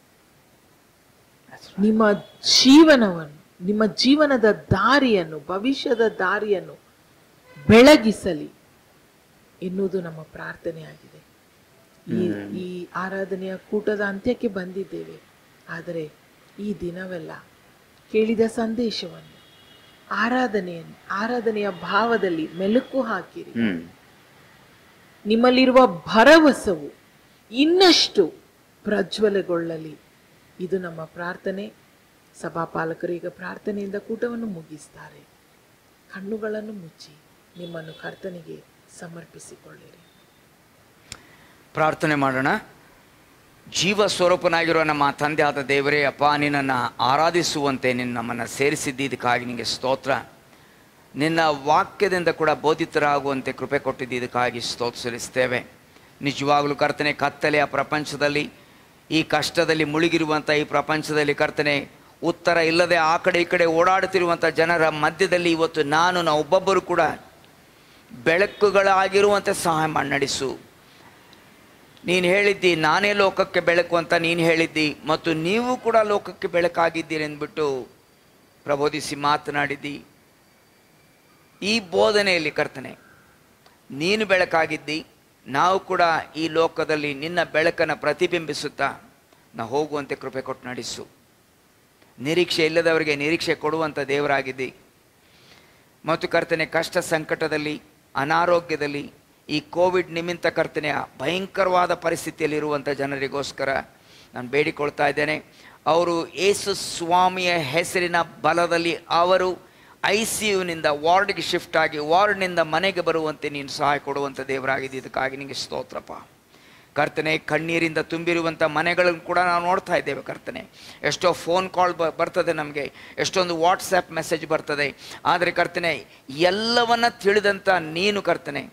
ನಿಮ್ಮ ಜೀವನವನ್ನು ನಿಮ್ಮ ಜೀವನದ ದಾರಿಯನ್ನು ಭವಿಷ್ಯದ ದಾರಿಯನ್ನು ಬೆಳಗಿಸಲಿ ಎನ್ನುವುದು ನಮ್ಮ ಪ್ರಾರ್ಥನೆಯಾಗಿದೆ ಈ ಈ ಆರಾಧನೆಯ ಕೂಟದ ಅಂತ್ಯಕ್ಕೆ ಬಂದಿದ್ದೇವೆ ಆದರೆ ಈ ದಿನವೆಲ್ಲ ಕೇಳಿದ ಸಂದೇಶವನ್ನು ಆರಾಧನೆಯನ್ನು ಆರಾಧನೆಯ ಭಾವದಲ್ಲಿ ಮೆಲುಕು ಹಾಕಿರಿ ಹ್ಮ್ ನಿಮ್ಮಲ್ಲಿರುವ ಭರವಸವು ಇನ್ನಷ್ಟು ಪ್ರಜ್ವಲಗೊಳ್ಳಲಿ ಇದು ನಮ್ಮ ಪ್ರಾರ್ಥನೆ ಸಭಾಪಾಲಕರು ಈಗ ಪ್ರಾರ್ಥನೆಯಿಂದ ಕೂಟವನ್ನು ಮುಗಿಸ್ತಾರೆ ಕಣ್ಣುಗಳನ್ನು ಮುಚ್ಚಿ ನಿಮ್ಮನ್ನು ಕರ್ತನಿಗೆ ಸಮರ್ಪಿಸಿಕೊಳ್ಳಿರಿ ಪ್ರಾರ್ಥನೆ ಮಾಡೋಣ ಜೀವ ಸ್ವರೂಪನಾಗಿರುವ ನಮ್ಮ ತಂದೆ ಆದ ದೇವರೇ ಅಪ್ಪ ನಿನ್ನನ್ನು ಆರಾಧಿಸುವಂತೆ ನಿನ್ನ ನಮ್ಮನ್ನು ಸೇರಿಸಿದ್ದಕ್ಕಾಗಿ ನಿನಗೆ ಸ್ತೋತ್ರ ನಿನ್ನ ವಾಕ್ಯದಿಂದ ಕೂಡ ಬೋಧಿತರಾಗುವಂತೆ ಕೃಪೆ ಕೊಟ್ಟಿದ್ದಕ್ಕಾಗಿ ಸ್ತೋತ್ರ ಸಲ್ಲಿಸ್ತೇವೆ ನಿಜವಾಗಲೂ ಕರ್ತನೆ ಕತ್ತಲೆಯ ಪ್ರಪಂಚದಲ್ಲಿ ಈ ಕಷ್ಟದಲ್ಲಿ ಮುಳುಗಿರುವಂಥ ಈ ಪ್ರಪಂಚದಲ್ಲಿ ಕರ್ತನೆ ಉತ್ತರ ಇಲ್ಲದೆ ಆ ಕಡೆ ಈ ಕಡೆ ಓಡಾಡುತ್ತಿರುವಂಥ ಜನರ ಮಧ್ಯದಲ್ಲಿ ಇವತ್ತು ನಾನು ನಾವು ಒಬ್ಬೊಬ್ಬರು ಕೂಡ ಬೆಳಕುಗಳಾಗಿರುವಂತೆ ಸಹಾಯ ಮಾಡಿ ನಡೆಸು ನೀನು ಹೇಳಿದ್ದಿ ನಾನೇ ಲೋಕಕ್ಕೆ ಬೆಳಕು ಅಂತ ನೀನು ಹೇಳಿದ್ದಿ ಮತ್ತು ನೀವು ಕೂಡ ಲೋಕಕ್ಕೆ ಬೆಳಕಾಗಿದ್ದೀರಿ ಅಂದ್ಬಿಟ್ಟು ಪ್ರಬೋಧಿಸಿ ಮಾತನಾಡಿದ್ದಿ ಈ ಬೋಧನೆಯಲ್ಲಿ ಕರ್ತನೆ ನೀನು ಬೆಳಕಾಗಿದ್ದಿ ನಾವು ಕೂಡ ಈ ಲೋಕದಲ್ಲಿ ನಿನ್ನ ಬೆಳಕನ್ನು ಪ್ರತಿಬಿಂಬಿಸುತ್ತಾ ನಾವು ಹೋಗುವಂತೆ ಕೃಪೆ ಕೊಟ್ಟು ನಡೆಸು ನಿರೀಕ್ಷೆ ಇಲ್ಲದವರಿಗೆ ನಿರೀಕ್ಷೆ ಕೊಡುವಂಥ ದೇವರಾಗಿದ್ದಿ ಮತ್ತು ಕರ್ತನೆ ಕಷ್ಟ ಸಂಕಟದಲ್ಲಿ ಅನಾರೋಗ್ಯದಲ್ಲಿ ಈ ಕೋವಿಡ್ ನಿಮಿತ್ತ ಕರ್ತನೆಯ ಭಯಂಕರವಾದ ಪರಿಸ್ಥಿತಿಯಲ್ಲಿರುವಂಥ ಜನರಿಗೋಸ್ಕರ ನಾನು ಬೇಡಿಕೊಳ್ತಾ ಇದ್ದೇನೆ ಅವರು ಯೇಸು ಸ್ವಾಮಿಯ ಹೆಸರಿನ ಬಲದಲ್ಲಿ ಅವರು ಐ ಸಿ ಯುನಿಂದ ವಾರ್ಡ್ಗೆ ಶಿಫ್ಟ್ ಆಗಿ ವಾರ್ಡ್ನಿಂದ ಮನೆಗೆ ಬರುವಂತೆ ನೀನು ಸಹಾಯ ಕೊಡುವಂಥ ದೇವರಾಗಿದೆ ಇದಕ್ಕಾಗಿ ನಿಮಗೆ ಸ್ತೋತ್ರಪ್ಪ ಕರ್ತನೆ ಕಣ್ಣೀರಿಂದ ತುಂಬಿರುವಂಥ ಮನೆಗಳನ್ನು ಕೂಡ ನಾವು ನೋಡ್ತಾ ಇದ್ದೇವೆ ಕರ್ತನೆ ಎಷ್ಟೋ ಫೋನ್ ಕಾಲ್ ಬ ಬರ್ತದೆ ನಮಗೆ ಎಷ್ಟೊಂದು ವಾಟ್ಸಪ್ ಮೆಸೇಜ್ ಬರ್ತದೆ ಆದರೆ ಕರ್ತನೆ ಎಲ್ಲವನ್ನ ತಿಳಿದಂಥ ನೀನು ಕರ್ತನೆ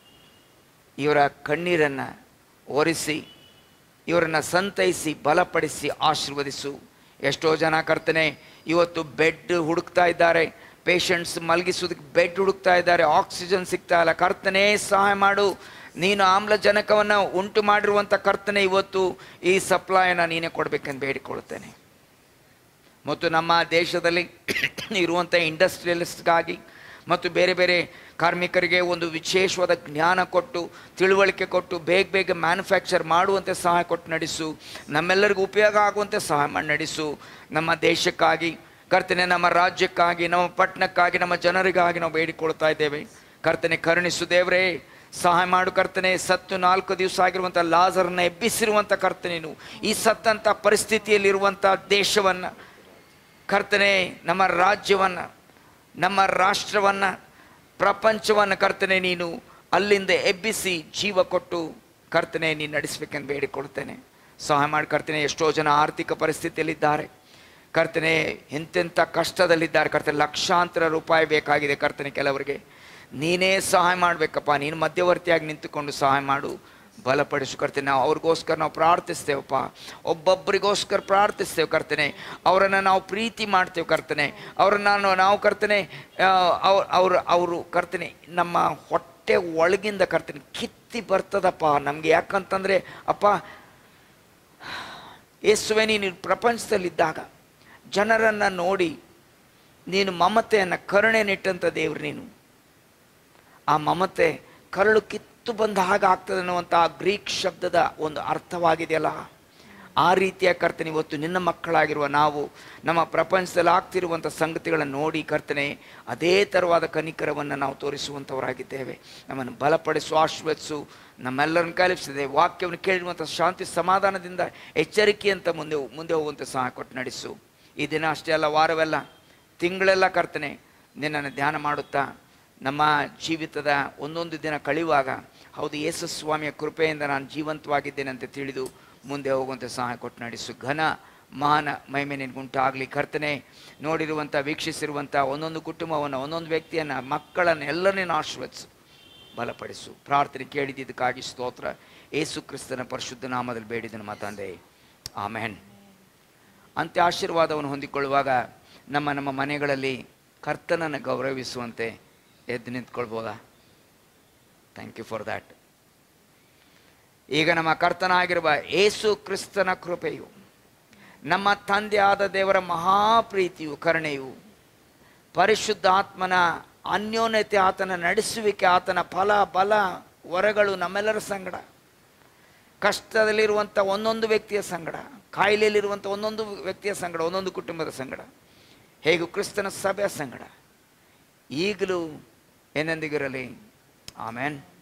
ಇವರ ಕಣ್ಣೀರನ್ನು ಒರೆಸಿ ಇವರನ್ನು ಸಂತೈಸಿ ಬಲಪಡಿಸಿ ಆಶೀರ್ವದಿಸು ಎಷ್ಟೋ ಜನ ಕರ್ತನೆ ಇವತ್ತು ಬೆಡ್ ಹುಡುಕ್ತಾ ಇದ್ದಾರೆ ಪೇಷಂಟ್ಸ್ ಮಲಗಿಸೋದಕ್ಕೆ ಬೆಡ್ ಹುಡುಕ್ತಾ ಇದ್ದಾರೆ ಆಕ್ಸಿಜನ್ ಸಿಗ್ತಾ ಇಲ್ಲ ಕರ್ತನೆ ಸಹಾಯ ಮಾಡು ನೀನು ಆಮ್ಲಜನಕವನ್ನು ಉಂಟು ಮಾಡಿರುವಂಥ ಕರ್ತನೆ ಇವತ್ತು ಈ ಸಪ್ಲೈನ ನೀನೇ ಕೊಡಬೇಕೆಂದು ಬೇಡಿಕೊಳ್ಳುತ್ತೇನೆ ಮತ್ತು ನಮ್ಮ ದೇಶದಲ್ಲಿ ಇರುವಂಥ ಇಂಡಸ್ಟ್ರಿಯಲಿಸ್ಟ್ಗಾಗಿ ಮತ್ತು ಬೇರೆ ಬೇರೆ ಕಾರ್ಮಿಕರಿಗೆ ಒಂದು ವಿಶೇಷವಾದ ಜ್ಞಾನ ಕೊಟ್ಟು ತಿಳುವಳಿಕೆ ಕೊಟ್ಟು ಬೇಗ ಬೇಗ ಮ್ಯಾನುಫ್ಯಾಕ್ಚರ್ ಮಾಡುವಂತೆ ಸಹಾಯ ಕೊಟ್ಟು ನಡೆಸು ನಮ್ಮೆಲ್ಲರಿಗೂ ಉಪಯೋಗ ಆಗುವಂತೆ ಸಹಾಯ ಮಾಡಿ ನಡೆಸು ನಮ್ಮ ದೇಶಕ್ಕಾಗಿ ಕರ್ತನೆ ನಮ್ಮ ರಾಜ್ಯಕ್ಕಾಗಿ ನಮ್ಮ ಪಟ್ಟಣಕ್ಕಾಗಿ ನಮ್ಮ ಜನರಿಗಾಗಿ ನಾವು ಬೇಡಿಕೊಳ್ತಾ ಇದ್ದೇವೆ ಕರ್ತನೆ ಕರುಣಿಸು ದೇವರೇ ಸಹಾಯ ಮಾಡು ಕರ್ತನೆ ಸತ್ತು ನಾಲ್ಕು ದಿವಸ ಆಗಿರುವಂಥ ಲಾಜರನ್ನ ಎಬ್ಬಿಸಿರುವಂಥ ಕರ್ತನೇನು ಈ ಸತ್ತಂಥ ಪರಿಸ್ಥಿತಿಯಲ್ಲಿರುವಂಥ ದೇಶವನ್ನು ಕರ್ತನೆ ನಮ್ಮ ರಾಜ್ಯವನ್ನು ನಮ್ಮ ರಾಷ್ಟ್ರವನ್ನು ಪ್ರಪಂಚವನ್ನು ಕರ್ತನೆ ನೀನು ಅಲ್ಲಿಂದ ಎಬ್ಬಿಸಿ ಜೀವ ಕೊಟ್ಟು ಕರ್ತನೆ ನೀನು ನಡೆಸಬೇಕೆಂದು ಬೇಡಿಕೊಳ್ತೇನೆ ಸಹಾಯ ಮಾಡಿ ಕರ್ತನೆ ಎಷ್ಟೋ ಜನ ಆರ್ಥಿಕ ಪರಿಸ್ಥಿತಿಯಲ್ಲಿದ್ದಾರೆ ಕರ್ತನೆ ಎಂತೆಂಥ ಕಷ್ಟದಲ್ಲಿದ್ದಾರೆ ಕರ್ತನೆ ಲಕ್ಷಾಂತರ ರೂಪಾಯಿ ಬೇಕಾಗಿದೆ ಕರ್ತನೆ ಕೆಲವರಿಗೆ ನೀನೇ ಸಹಾಯ ಮಾಡಬೇಕಪ್ಪ ನೀನು ಮಧ್ಯವರ್ತಿಯಾಗಿ ನಿಂತುಕೊಂಡು ಸಹಾಯ ಮಾಡು ಬಲಪಡಿಸು ಕರ್ತೇನೆ ನಾವು ಅವ್ರಿಗೋಸ್ಕರ ನಾವು ಪ್ರಾರ್ಥಿಸ್ತೇವಪ್ಪ ಒಬ್ಬೊಬ್ಬರಿಗೋಸ್ಕರ ಪ್ರಾರ್ಥಿಸ್ತೇವೆ ಕರ್ತನೆ ಅವರನ್ನು ನಾವು ಪ್ರೀತಿ ಮಾಡ್ತೇವೆ ಕರ್ತನೆ ಅವರನ್ನು ನಾವು ನಾವು ಕರ್ತನೆ ಅವ್ರು ಅವರು ಅವರು ಕರ್ತನೆ ನಮ್ಮ ಹೊಟ್ಟೆ ಒಳಗಿಂದ ಕರ್ತನೆ ಕಿತ್ತಿ ಬರ್ತದಪ್ಪ ನಮಗೆ ಯಾಕಂತಂದರೆ ಅಪ್ಪ ಯೇಸುವೆ ನೀನು ಪ್ರಪಂಚದಲ್ಲಿದ್ದಾಗ ಜನರನ್ನು ನೋಡಿ ನೀನು ಮಮತೆಯನ್ನು ಕರುಣೆ ನಿಟ್ಟಂಥ ದೇವ್ರು ನೀನು ಆ ಮಮತೆ ಕರಳು ಕಿತ್ತು ಬಂದ ಹಾಗೆ ಆಗ್ತದೆ ಅನ್ನುವಂಥ ಆ ಗ್ರೀಕ್ ಶಬ್ದದ ಒಂದು ಅರ್ಥವಾಗಿದೆಯಲ್ಲ ಆ ರೀತಿಯ ಕರ್ತನೆ ಇವತ್ತು ನಿನ್ನ ಮಕ್ಕಳಾಗಿರುವ ನಾವು ನಮ್ಮ ಪ್ರಪಂಚದಲ್ಲಿ ಆಗ್ತಿರುವಂಥ ಸಂಗತಿಗಳನ್ನು ನೋಡಿ ಕರ್ತನೆ ಅದೇ ಥರವಾದ ಕನಿಕರವನ್ನು ನಾವು ತೋರಿಸುವಂಥವರಾಗಿದ್ದೇವೆ ನಮ್ಮನ್ನು ಬಲಪಡಿಸು ಆಶ್ವದಿಸು ನಮ್ಮೆಲ್ಲರನ್ನು ಕಲಿಸಿದೆ ವಾಕ್ಯವನ್ನು ಕೇಳಿರುವಂಥ ಶಾಂತಿ ಸಮಾಧಾನದಿಂದ ಎಚ್ಚರಿಕೆಯಂತ ಮುಂದೆ ಮುಂದೆ ಹೋಗುವಂತೆ ಸಹಾಯ ಕೊಟ್ಟು ನಡೆಸು ಈ ದಿನ ಅಷ್ಟೇ ಅಲ್ಲ ವಾರವೆಲ್ಲ ತಿಂಗಳೆಲ್ಲ ಕರ್ತನೆ ನಿನ್ನನ್ನು ಧ್ಯಾನ ಮಾಡುತ್ತಾ ನಮ್ಮ ಜೀವಿತದ ಒಂದೊಂದು ದಿನ ಕಳೆಯುವಾಗ ಹೌದು ಯೇಸು ಸ್ವಾಮಿಯ ಕೃಪೆಯಿಂದ ನಾನು ಜೀವಂತವಾಗಿದ್ದೇನೆ ಅಂತ ತಿಳಿದು ಮುಂದೆ ಹೋಗುವಂತೆ ಸಹಾಯ ಕೊಟ್ಟು ನಡೆಸು ಘನ ಮಾನ ಮಹಿಮೆ ನಿನ್ಗುಂಟಾಗಲಿ ಕರ್ತನೆ ನೋಡಿರುವಂಥ ವೀಕ್ಷಿಸಿರುವಂಥ ಒಂದೊಂದು ಕುಟುಂಬವನ್ನು ಒಂದೊಂದು ವ್ಯಕ್ತಿಯನ್ನು ಮಕ್ಕಳನ್ನು ಎಲ್ಲರನ್ನೇ ಆಶ್ವದಿಸು ಬಲಪಡಿಸು ಪ್ರಾರ್ಥನೆ ಕೇಳಿದ್ದಕ್ಕಾಗಿ ಸ್ತೋತ್ರ ಏಸು ಕ್ರಿಸ್ತನ ಪರಿಶುದ್ಧ ನಾಮದಲ್ಲಿ ಬೇಡಿದನು ಮಾತಂದೆ ಆಮೇನ್ ಅಂತ್ಯ ಆಶೀರ್ವಾದವನ್ನು ಹೊಂದಿಕೊಳ್ಳುವಾಗ ನಮ್ಮ ನಮ್ಮ ಮನೆಗಳಲ್ಲಿ ಕರ್ತನನ್ನು ಗೌರವಿಸುವಂತೆ ಎದ್ದು ನಿಂತ್ಕೊಳ್ಬೋದಾ ಥ್ಯಾಂಕ್ ಯು ಫಾರ್ ದ್ಯಾಟ್ ಈಗ ನಮ್ಮ ಕರ್ತನಾಗಿರುವ ಏಸು ಕ್ರಿಸ್ತನ ಕೃಪೆಯು ನಮ್ಮ ತಂದೆಯಾದ ದೇವರ ಮಹಾಪ್ರೀತಿಯು ಕರುಣೆಯು ಪರಿಶುದ್ಧಾತ್ಮನ ಅನ್ಯೋನ್ಯತೆ ಆತನ ನಡೆಸುವಿಕೆ ಆತನ ಫಲ ಬಲ ವರಗಳು ನಮ್ಮೆಲ್ಲರ ಸಂಗಡ ಕಷ್ಟದಲ್ಲಿರುವಂಥ ಒಂದೊಂದು ವ್ಯಕ್ತಿಯ ಸಂಗಡ ಕಾಯಿಲೆಯಲ್ಲಿರುವಂಥ ಒಂದೊಂದು ವ್ಯಕ್ತಿಯ ಸಂಗಡ ಒಂದೊಂದು ಕುಟುಂಬದ ಸಂಗಡ ಹೇಗೂ ಕ್ರಿಸ್ತನ ಸಭೆಯ ಸಂಗಡ ಈಗಲೂ ಏನೆಂದಿಗಿರಲಿ ಆಮೇನ್